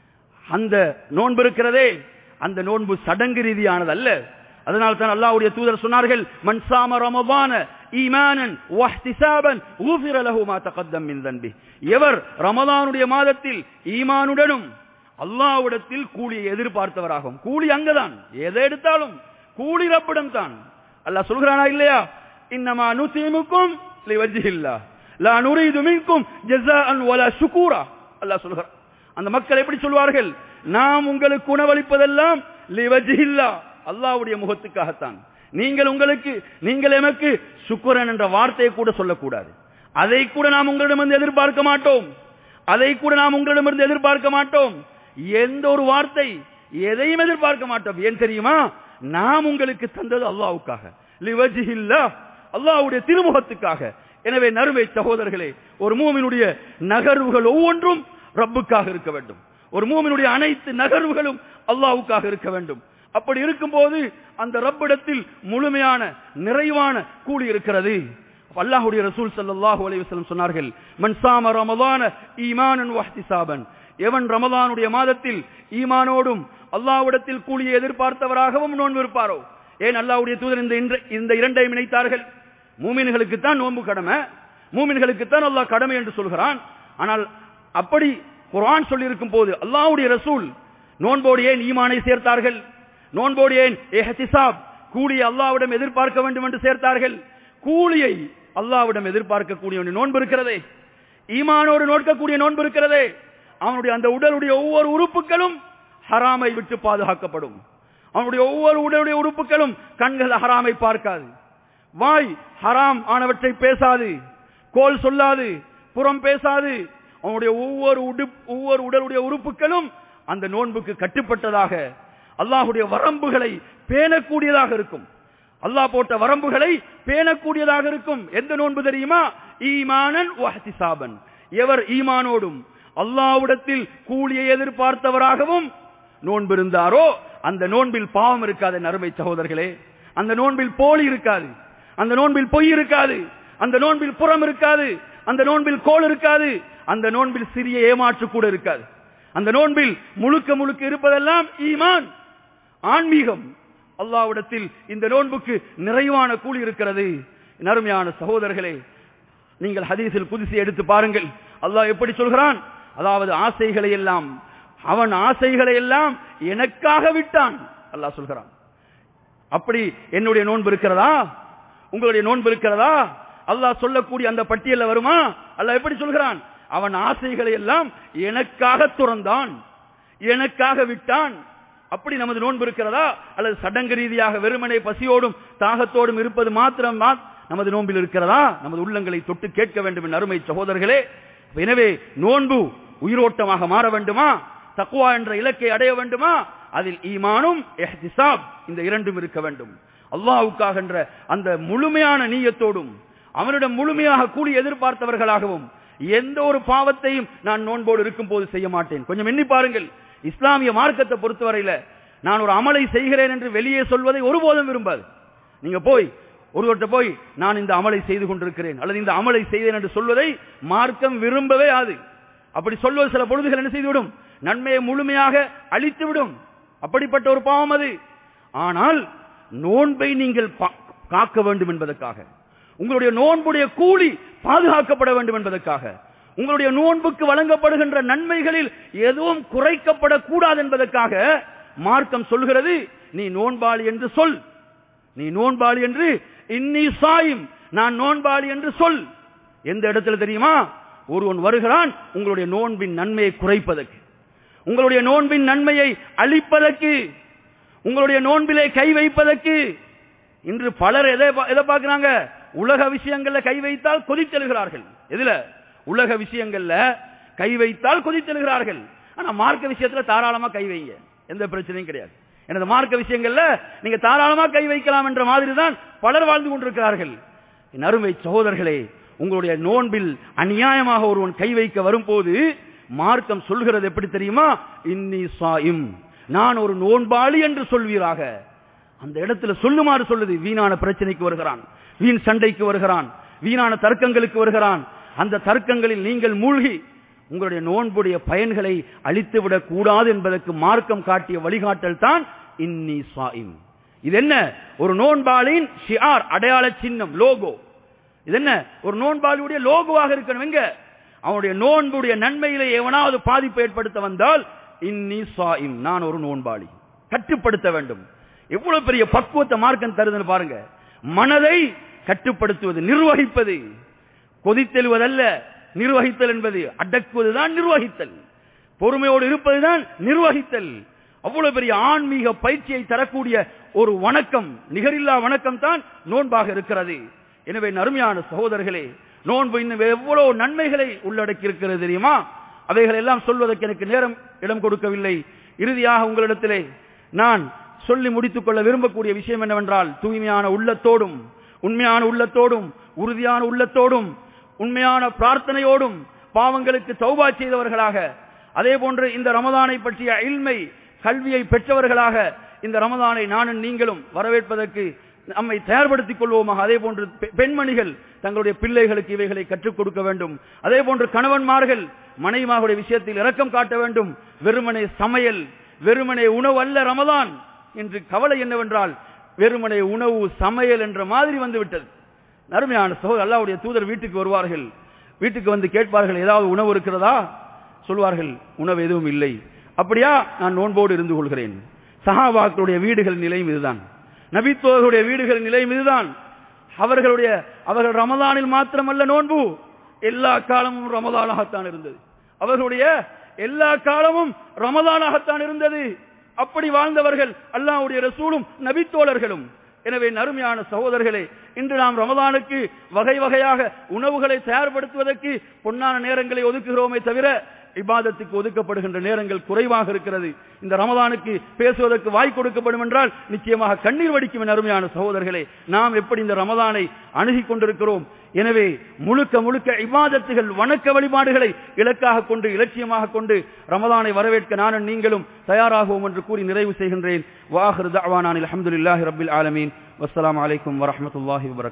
அந்த நோன்பு இருக்கிறதே அந்த நோன்பு சடங்கு ரீதியானது அல்ல அதனால் தான் அல்லாஹ்வுடைய தூதர் சொன்னார்கள் மன் சாம ரமபான ஈமானன் வஹ்திசாபன் ஊஃபிர லஹு மா தகத்தம் மின் தன்பி எவர் ரமதானுடைய மாதத்தில் ஈமானுடனும் அல்லாஹ்விடத்தில் கூலியை எதிர்பார்த்தவராகும் கூலி அங்கதான் எதை எடுத்தாலும் கூலி ரப்பிடம் தான் அல்லாஹ் சொல்கிறானா இல்லையா இன்னமா நுசீமுக்கும் லிவஜ்ஹில்லா லா நுரீது மின்கும் ஜஸாஅன் வலா ஷுகூரா அல்லாஹ் சொல்கிறான் அந்த மக்கள் எப்படி சொல்வார்கள் நாம் உங்களுக்கு உணவளிப்பதெல்லாம் லிவஜ்ஹில்லா அல்லாஹ்வுடைய முகத்துக்காகத்தான் நீங்கள் உங்களுக்கு நீங்கள் எமக்கு சுக்குரன் என்ற வார்த்தையை கூட சொல்லக்கூடாது அதை கூட நாம் உங்களிடமிருந்து எதிர்பார்க்க மாட்டோம் அதை கூட நாம் உங்களிடமிருந்து எதிர்பார்க்க மாட்டோம் எந்த ஒரு வார்த்தை எதையும் எதிர்பார்க்க மாட்டோம் ஏன் தெரியுமா நாம் உங்களுக்கு தந்தது அல்லாவுக்காக லிவஜிஹில்லா அல்லாஹ்வுடைய திருமுகத்துக்காக எனவே நறுமை சகோதரர்களே ஒரு மூமினுடைய நகர்வுகள் ஒவ்வொன்றும் ரப்புக்காக இருக்க வேண்டும் ஒரு மூமினுடைய அனைத்து நகர்வுகளும் அல்லாஹ்வுக்காக இருக்க வேண்டும் அப்படி இருக்கும்போது அந்த ரப்பிடத்தில் முழுமையான நிறைவான கூலி இருக்கிறது அல்லாஹ்வுடைய ரசூல் ஸல்லல்லாஹு அலைஹி வஸல்லம் சொன்னார்கள் மன் சாம ரமதான ஈமானன் வஹ்திசாபன் எவன் ரமதானுடைய மாதத்தில் ஈமானோடும் அல்லாஹ்விடத்தில் கூலியை எதிர்பார்த்தவராகவும் நோன்பு இருப்பாரோ ஏன் அல்லாஹ்வுடைய தூதர் இந்த இன்ற- இந்த இரண்டையும் இணைத்தார்கள் மூமின்களுக்கு தான் நோன்பு கடமை மூமின்களுக்கு தான் அல்லாஹ் கடமை என்று சொல்கிறான் ஆனால் அப்படி குர்ஆன் சொல்லியிருக்கும் போது அல்லாஹ்வுடைய ரசூல் நோன்போடு ஏன் ஈமானை சேர்த்தார்கள் நோன்போடு ஏன் எஹ்திசாப் கூலியை அல்லாஹ்விடம் எதிர்பார்க்க வேண்டும் என்று சேர்த்தார்கள் கூலியை அல்லாஹ்விடம் எதிர்பார்க்கக்கூடிய ஒரு நோன்பு இருக்கிறதே ஈமானோடு நோக்கக்கூடிய நோன்பு இருக்கிறதே அவனுடைய அந்த உடலுடைய ஒவ்வொரு உறுப்புகளும் ஹராமை விட்டு பாதுகாக்கப்படும் அவனுடைய ஒவ்வொரு உடலுடைய உறுப்புகளும் கண்கள் ஹராமை பார்க்காது வாய் ஹராம் ஆனவற்றை பேசாது கோல் சொல்லாது புறம் பேசாது அவனுடைய ஒவ்வொரு உடுப் ஒவ்வொரு உடலுடைய உறுப்புகளும் அந்த நோன்புக்கு கட்டுப்பட்டதாக அல்லாஹுடைய வரம்புகளை பேணக்கூடியதாக இருக்கும் அல்லாஹ் போட்ட வரம்புகளை பேணக்கூடியதாக இருக்கும் எந்த நோன்பு தெரியுமா ஈமானன் வஹ்திசாபன் எவர் ஈமானோடும் அல்லாஹ்விடத்தில் கூலியை எதிர்பார்த்தவராகவும் நோன்பு இருந்தாரோ அந்த நோன்பில் பாவம் இருக்காது நறுமை சகோதரர்களே அந்த நோன்பில் போலி இருக்காது அந்த நோன்பில் பொய் இருக்காது அந்த நோன்பில் புறம் இருக்காது அந்த நோன்பில் கோல் இருக்காது அந்த நோன்பில் சிறிய ஏமாற்று கூட இருக்காது அந்த நோன்பில் முழுக்க முழுக்க இருப்பதெல்லாம் ஈமான் ஆன்மீகம் அல்லாஹ்விடத்தில் இந்த நோன்புக்கு நிறைவான கூலி இருக்கிறது நறுமையான சகோதரர்களே நீங்கள் ஹதீஸில் குதிசி எடுத்து பாருங்கள் அல்லாஹ் எப்படி சொல்கிறான் அதாவது ஆசைகளை எல்லாம் அவன் ஆசைகளை எல்லாம் எனக்காக விட்டான் அல்லாஹ் சொல்கிறான் அப்படி என்னுடைய நோன்பு இருக்கிறதா உங்களுடைய நோன்பு இருக்கிறதா அல்லாஹ் சொல்லக்கூடிய அந்த பட்டியல்ல வருமா அல்லாஹ் எப்படி சொல்கிறான் அவன் ஆசைகளை எல்லாம் எனக்காக துறந்தான் எனக்காக விட்டான் அப்படி நமது நோன்பு இருக்கிறதா அல்லது சடங்கு ரீதியாக வெறுமனே பசியோடும் தாகத்தோடும் இருப்பது மாத்திரம் தான் நமது நோன்பில் இருக்கிறதா நமது உள்ளங்களை தொட்டு கேட்க வேண்டும் என் அருமை சகோதரர்களே எனவே நோன்பு உயிரோட்டமாக மாற வேண்டுமா தக்குவா என்ற இலக்கை அடைய வேண்டுமா அதில் ஈமானும் எஹ்திசாப் இந்த இரண்டும் இருக்க வேண்டும் அல்லாஹ்வுக்காக என்ற அந்த முழுமையான நீயத்தோடும் அவனிடம் முழுமையாக கூலி எதிர்பார்த்தவர்களாகவும் எந்த ஒரு பாவத்தையும் நான் நோன்போடு இருக்கும் போது செய்ய மாட்டேன் கொஞ்சம் எண்ணி பாருங்கள் இஸ்லாமிய மார்க்கத்தை பொறுத்தவரையில நான் ஒரு அமலை செய்கிறேன் என்று வெளியே சொல்வதை ஒருபோதும் விரும்பாது நீங்க போய் ஒருவர்கிட்ட போய் நான் இந்த அமலை செய்து கொண்டிருக்கிறேன் அல்லது இந்த அமலை செய்தேன் என்று சொல்வதை மார்க்கம் விரும்பவே ஆது அப்படி சொல்வது சில பொழுதுகள் என்ன செய்துவிடும் நன்மையை முழுமையாக அழித்துவிடும் அப்படிப்பட்ட ஒரு பாவம் அது ஆனால் நோன்பை நீங்கள் பா- காக்க வேண்டும் என்பதற்காக உங்களுடைய நோன்புடைய கூலி பாதுகாக்கப்பட வேண்டும் என்பதற்காக உங்களுடைய நோன்புக்கு வழங்கப்படுகின்ற நன்மைகளில் எதுவும் குறைக்கப்படக்கூடாது என்பதற்காக மார்க்கம் சொல்கிறது நீ நோன்பாளி என்று சொல் நீ நோன்பாளி என்று இன்னி சாயும் நான் நோன்பாளி என்று சொல் எந்த இடத்துல தெரியுமா ஒருவன் வருகிறான் உங்களுடைய நோன்பின் நன்மையை குறைப்பதற்கு உங்களுடைய நோன்பின் நன்மையை அழிப்பதற்கு உங்களுடைய நோன்பிலே கை வைப்பதற்கு இன்று பலர் எதை பா- எதை பார்க்கிறாங்க உலக விஷயங்கள்ல கை வைத்தால் கொதித்தெழுகிறார்கள் எதுல உலக விஷயங்கள்ல கை வைத்தால் கொதித்தெழுகிறார்கள் ஆனா மார்க்க விஷயத்துல தாராளமா கை வைங்க எந்த பிரச்சனையும் கிடையாது எனது மார்க்க விஷயங்கள்ல நீங்க தாராளமா கை வைக்கலாம் என்ற மாதிரி தான் பலர் வாழ்ந்து கொண்டிருக்கிறார்கள் என் அருமை சகோதரர்களே உங்களுடைய நோன்பில் அநியாயமாக ஒருவன் கை வைக்க வரும்போது மார்க்கம் சொல்கிறது எப்படி தெரியுமா இன்னி சாயும் நான் ஒரு நோன்பாளி என்று சொல்வீராக அந்த இடத்துல சொல்லுமாறு சொல்லுது வீணான பிரச்சனைக்கு வருகிறான் வீண் சண்டைக்கு வருகிறான் வீணான தர்க்கங்களுக்கு வருகிறான் அந்த தர்க்கங்களில் நீங்கள் மூழ்கி உங்களுடைய நோன்புடைய பயன்களை அழித்துவிடக் கூடாது என்பதற்கு மார்க்கம் காட்டிய வழிகாட்டல் தான் இன்னி சாயிம் இது என்ன ஒரு நோன்பாளின் ஷியார் அடையாள சின்னம் லோகோ இது என்ன ஒரு நோன்பாளியுடைய லோகோவாக இருக்கணும் எங்க அவனுடைய நோன்புடைய நன்மையிலே எவனாவது பாதிப்பு ஏற்படுத்த வந்தால் இன்னி சாயிம் நான் ஒரு நோன்பாளி கட்டுப்படுத்த வேண்டும் எவ்வளவு பெரிய பக்குவத்தை மார்க்கம் தருதுன்னு பாருங்க மனதை கட்டுப்படுத்துவது நிர்வகிப்பது கொதித்தெழுவதல்ல நிர்வகித்தல் என்பது அடக்குவதுதான் நிர்வகித்தல் பொறுமையோடு இருப்பதுதான் நிர்வகித்தல் அவ்வளவு பெரிய ஆன்மீக பயிற்சியை தரக்கூடிய ஒரு வணக்கம் நிகரில்லா வணக்கம் தான் நோன்பாக இருக்கிறது எனவே நறுமையான சகோதரர்களே நோன்பு இன்னும் எவ்வளவு நன்மைகளை உள்ளடக்கி இருக்கிறது தெரியுமா அவைகள் எல்லாம் சொல்வதற்கு எனக்கு நேரம் இடம் கொடுக்கவில்லை இறுதியாக உங்களிடத்திலே நான் சொல்லி முடித்துக் கொள்ள விரும்பக்கூடிய விஷயம் என்னவென்றால் தூய்மையான உள்ளத்தோடும் உண்மையான உள்ளத்தோடும் உறுதியான உள்ளத்தோடும் உண்மையான பிரார்த்தனையோடும் பாவங்களுக்கு தௌபா செய்தவர்களாக அதே போன்று இந்த ரமதானை பற்றிய இல்மை கல்வியை பெற்றவர்களாக இந்த ரமதானை நானும் நீங்களும் வரவேற்பதற்கு நம்மை தயார்படுத்திக் கொள்வோமாக அதே போன்று பெ- பெண்மணிகள் தங்களுடைய பிள்ளைகளுக்கு இவைகளை கற்றுக் கொடுக்க வேண்டும் அதே போன்று கணவன்மார்கள் மனைவிமாருடைய விஷயத்தில் இரக்கம் காட்ட வேண்டும் வெறுமனே சமையல் வெறுமனே உணவு அல்ல ரமதான் என்று கவலை என்னவென்றால் வெறுமனே உணவு சமையல் என்ற மாதிரி வந்து விட்டது அருமையான சகோதரர் அல்லாவுடைய தூதர் வீட்டுக்கு வருவார்கள் வீட்டுக்கு வந்து கேட்பார்கள் ஏதாவது உணவு இருக்கிறதா சொல்வார்கள் உணவு எதுவும் இல்லை அப்படியா நான் நோன்போடு இருந்து கொள்கிறேன் சஹாபாக்களுடைய வீடுகள் நிலையும் இதுதான் நபித்தோர்களுடைய வீடுகள் நிலையும் இதுதான் அவர்களுடைய அவர்கள் ரமதானில் மாத்திரமல்ல நோன்பு எல்லா காலமும் ரமதானாகத்தான் இருந்தது அவர்களுடைய எல்லா காலமும் ரமதானாகத்தான் இருந்தது அப்படி வாழ்ந்தவர்கள் அல்லாஹ்வுடைய ரசூலும் நபித்தோழர்களும் எனவே நறுமையான சகோதரர்களே இன்று நாம் ரமதானுக்கு வகை வகையாக உணவுகளை தயார்படுத்துவதற்கு பொன்னான நேரங்களை ஒதுக்குகிறோமே தவிர இபாதத்துக்கு ஒதுக்கப்படுகின்ற நேரங்கள் குறைவாக இருக்கிறது இந்த ரமதானுக்கு பேசுவதற்கு வாய் கொடுக்கப்படும் என்றால் நிச்சயமாக கண்ணீர் வடிக்கும் என் அருமையான சகோதரர்களே நாம் எப்படி இந்த ரமதானை அணுகிக் கொண்டிருக்கிறோம் எனவே முழுக்க முழுக்க இபாதத்துகள் வணக்க வழிபாடுகளை இலக்காக கொண்டு இலட்சியமாக கொண்டு ரமதானை வரவேற்க நானும் நீங்களும் தயாராகுவோம் என்று கூறி நிறைவு செய்கின்றேன் வாஹிர் தஅவானானில் அல்ஹம்துலில்லாஹி ரப்பில் ஆலமீன் வஸ்ஸலாமு அலைக்கும் வரஹ்மத்துல்லாஹி வபரகாத்துஹு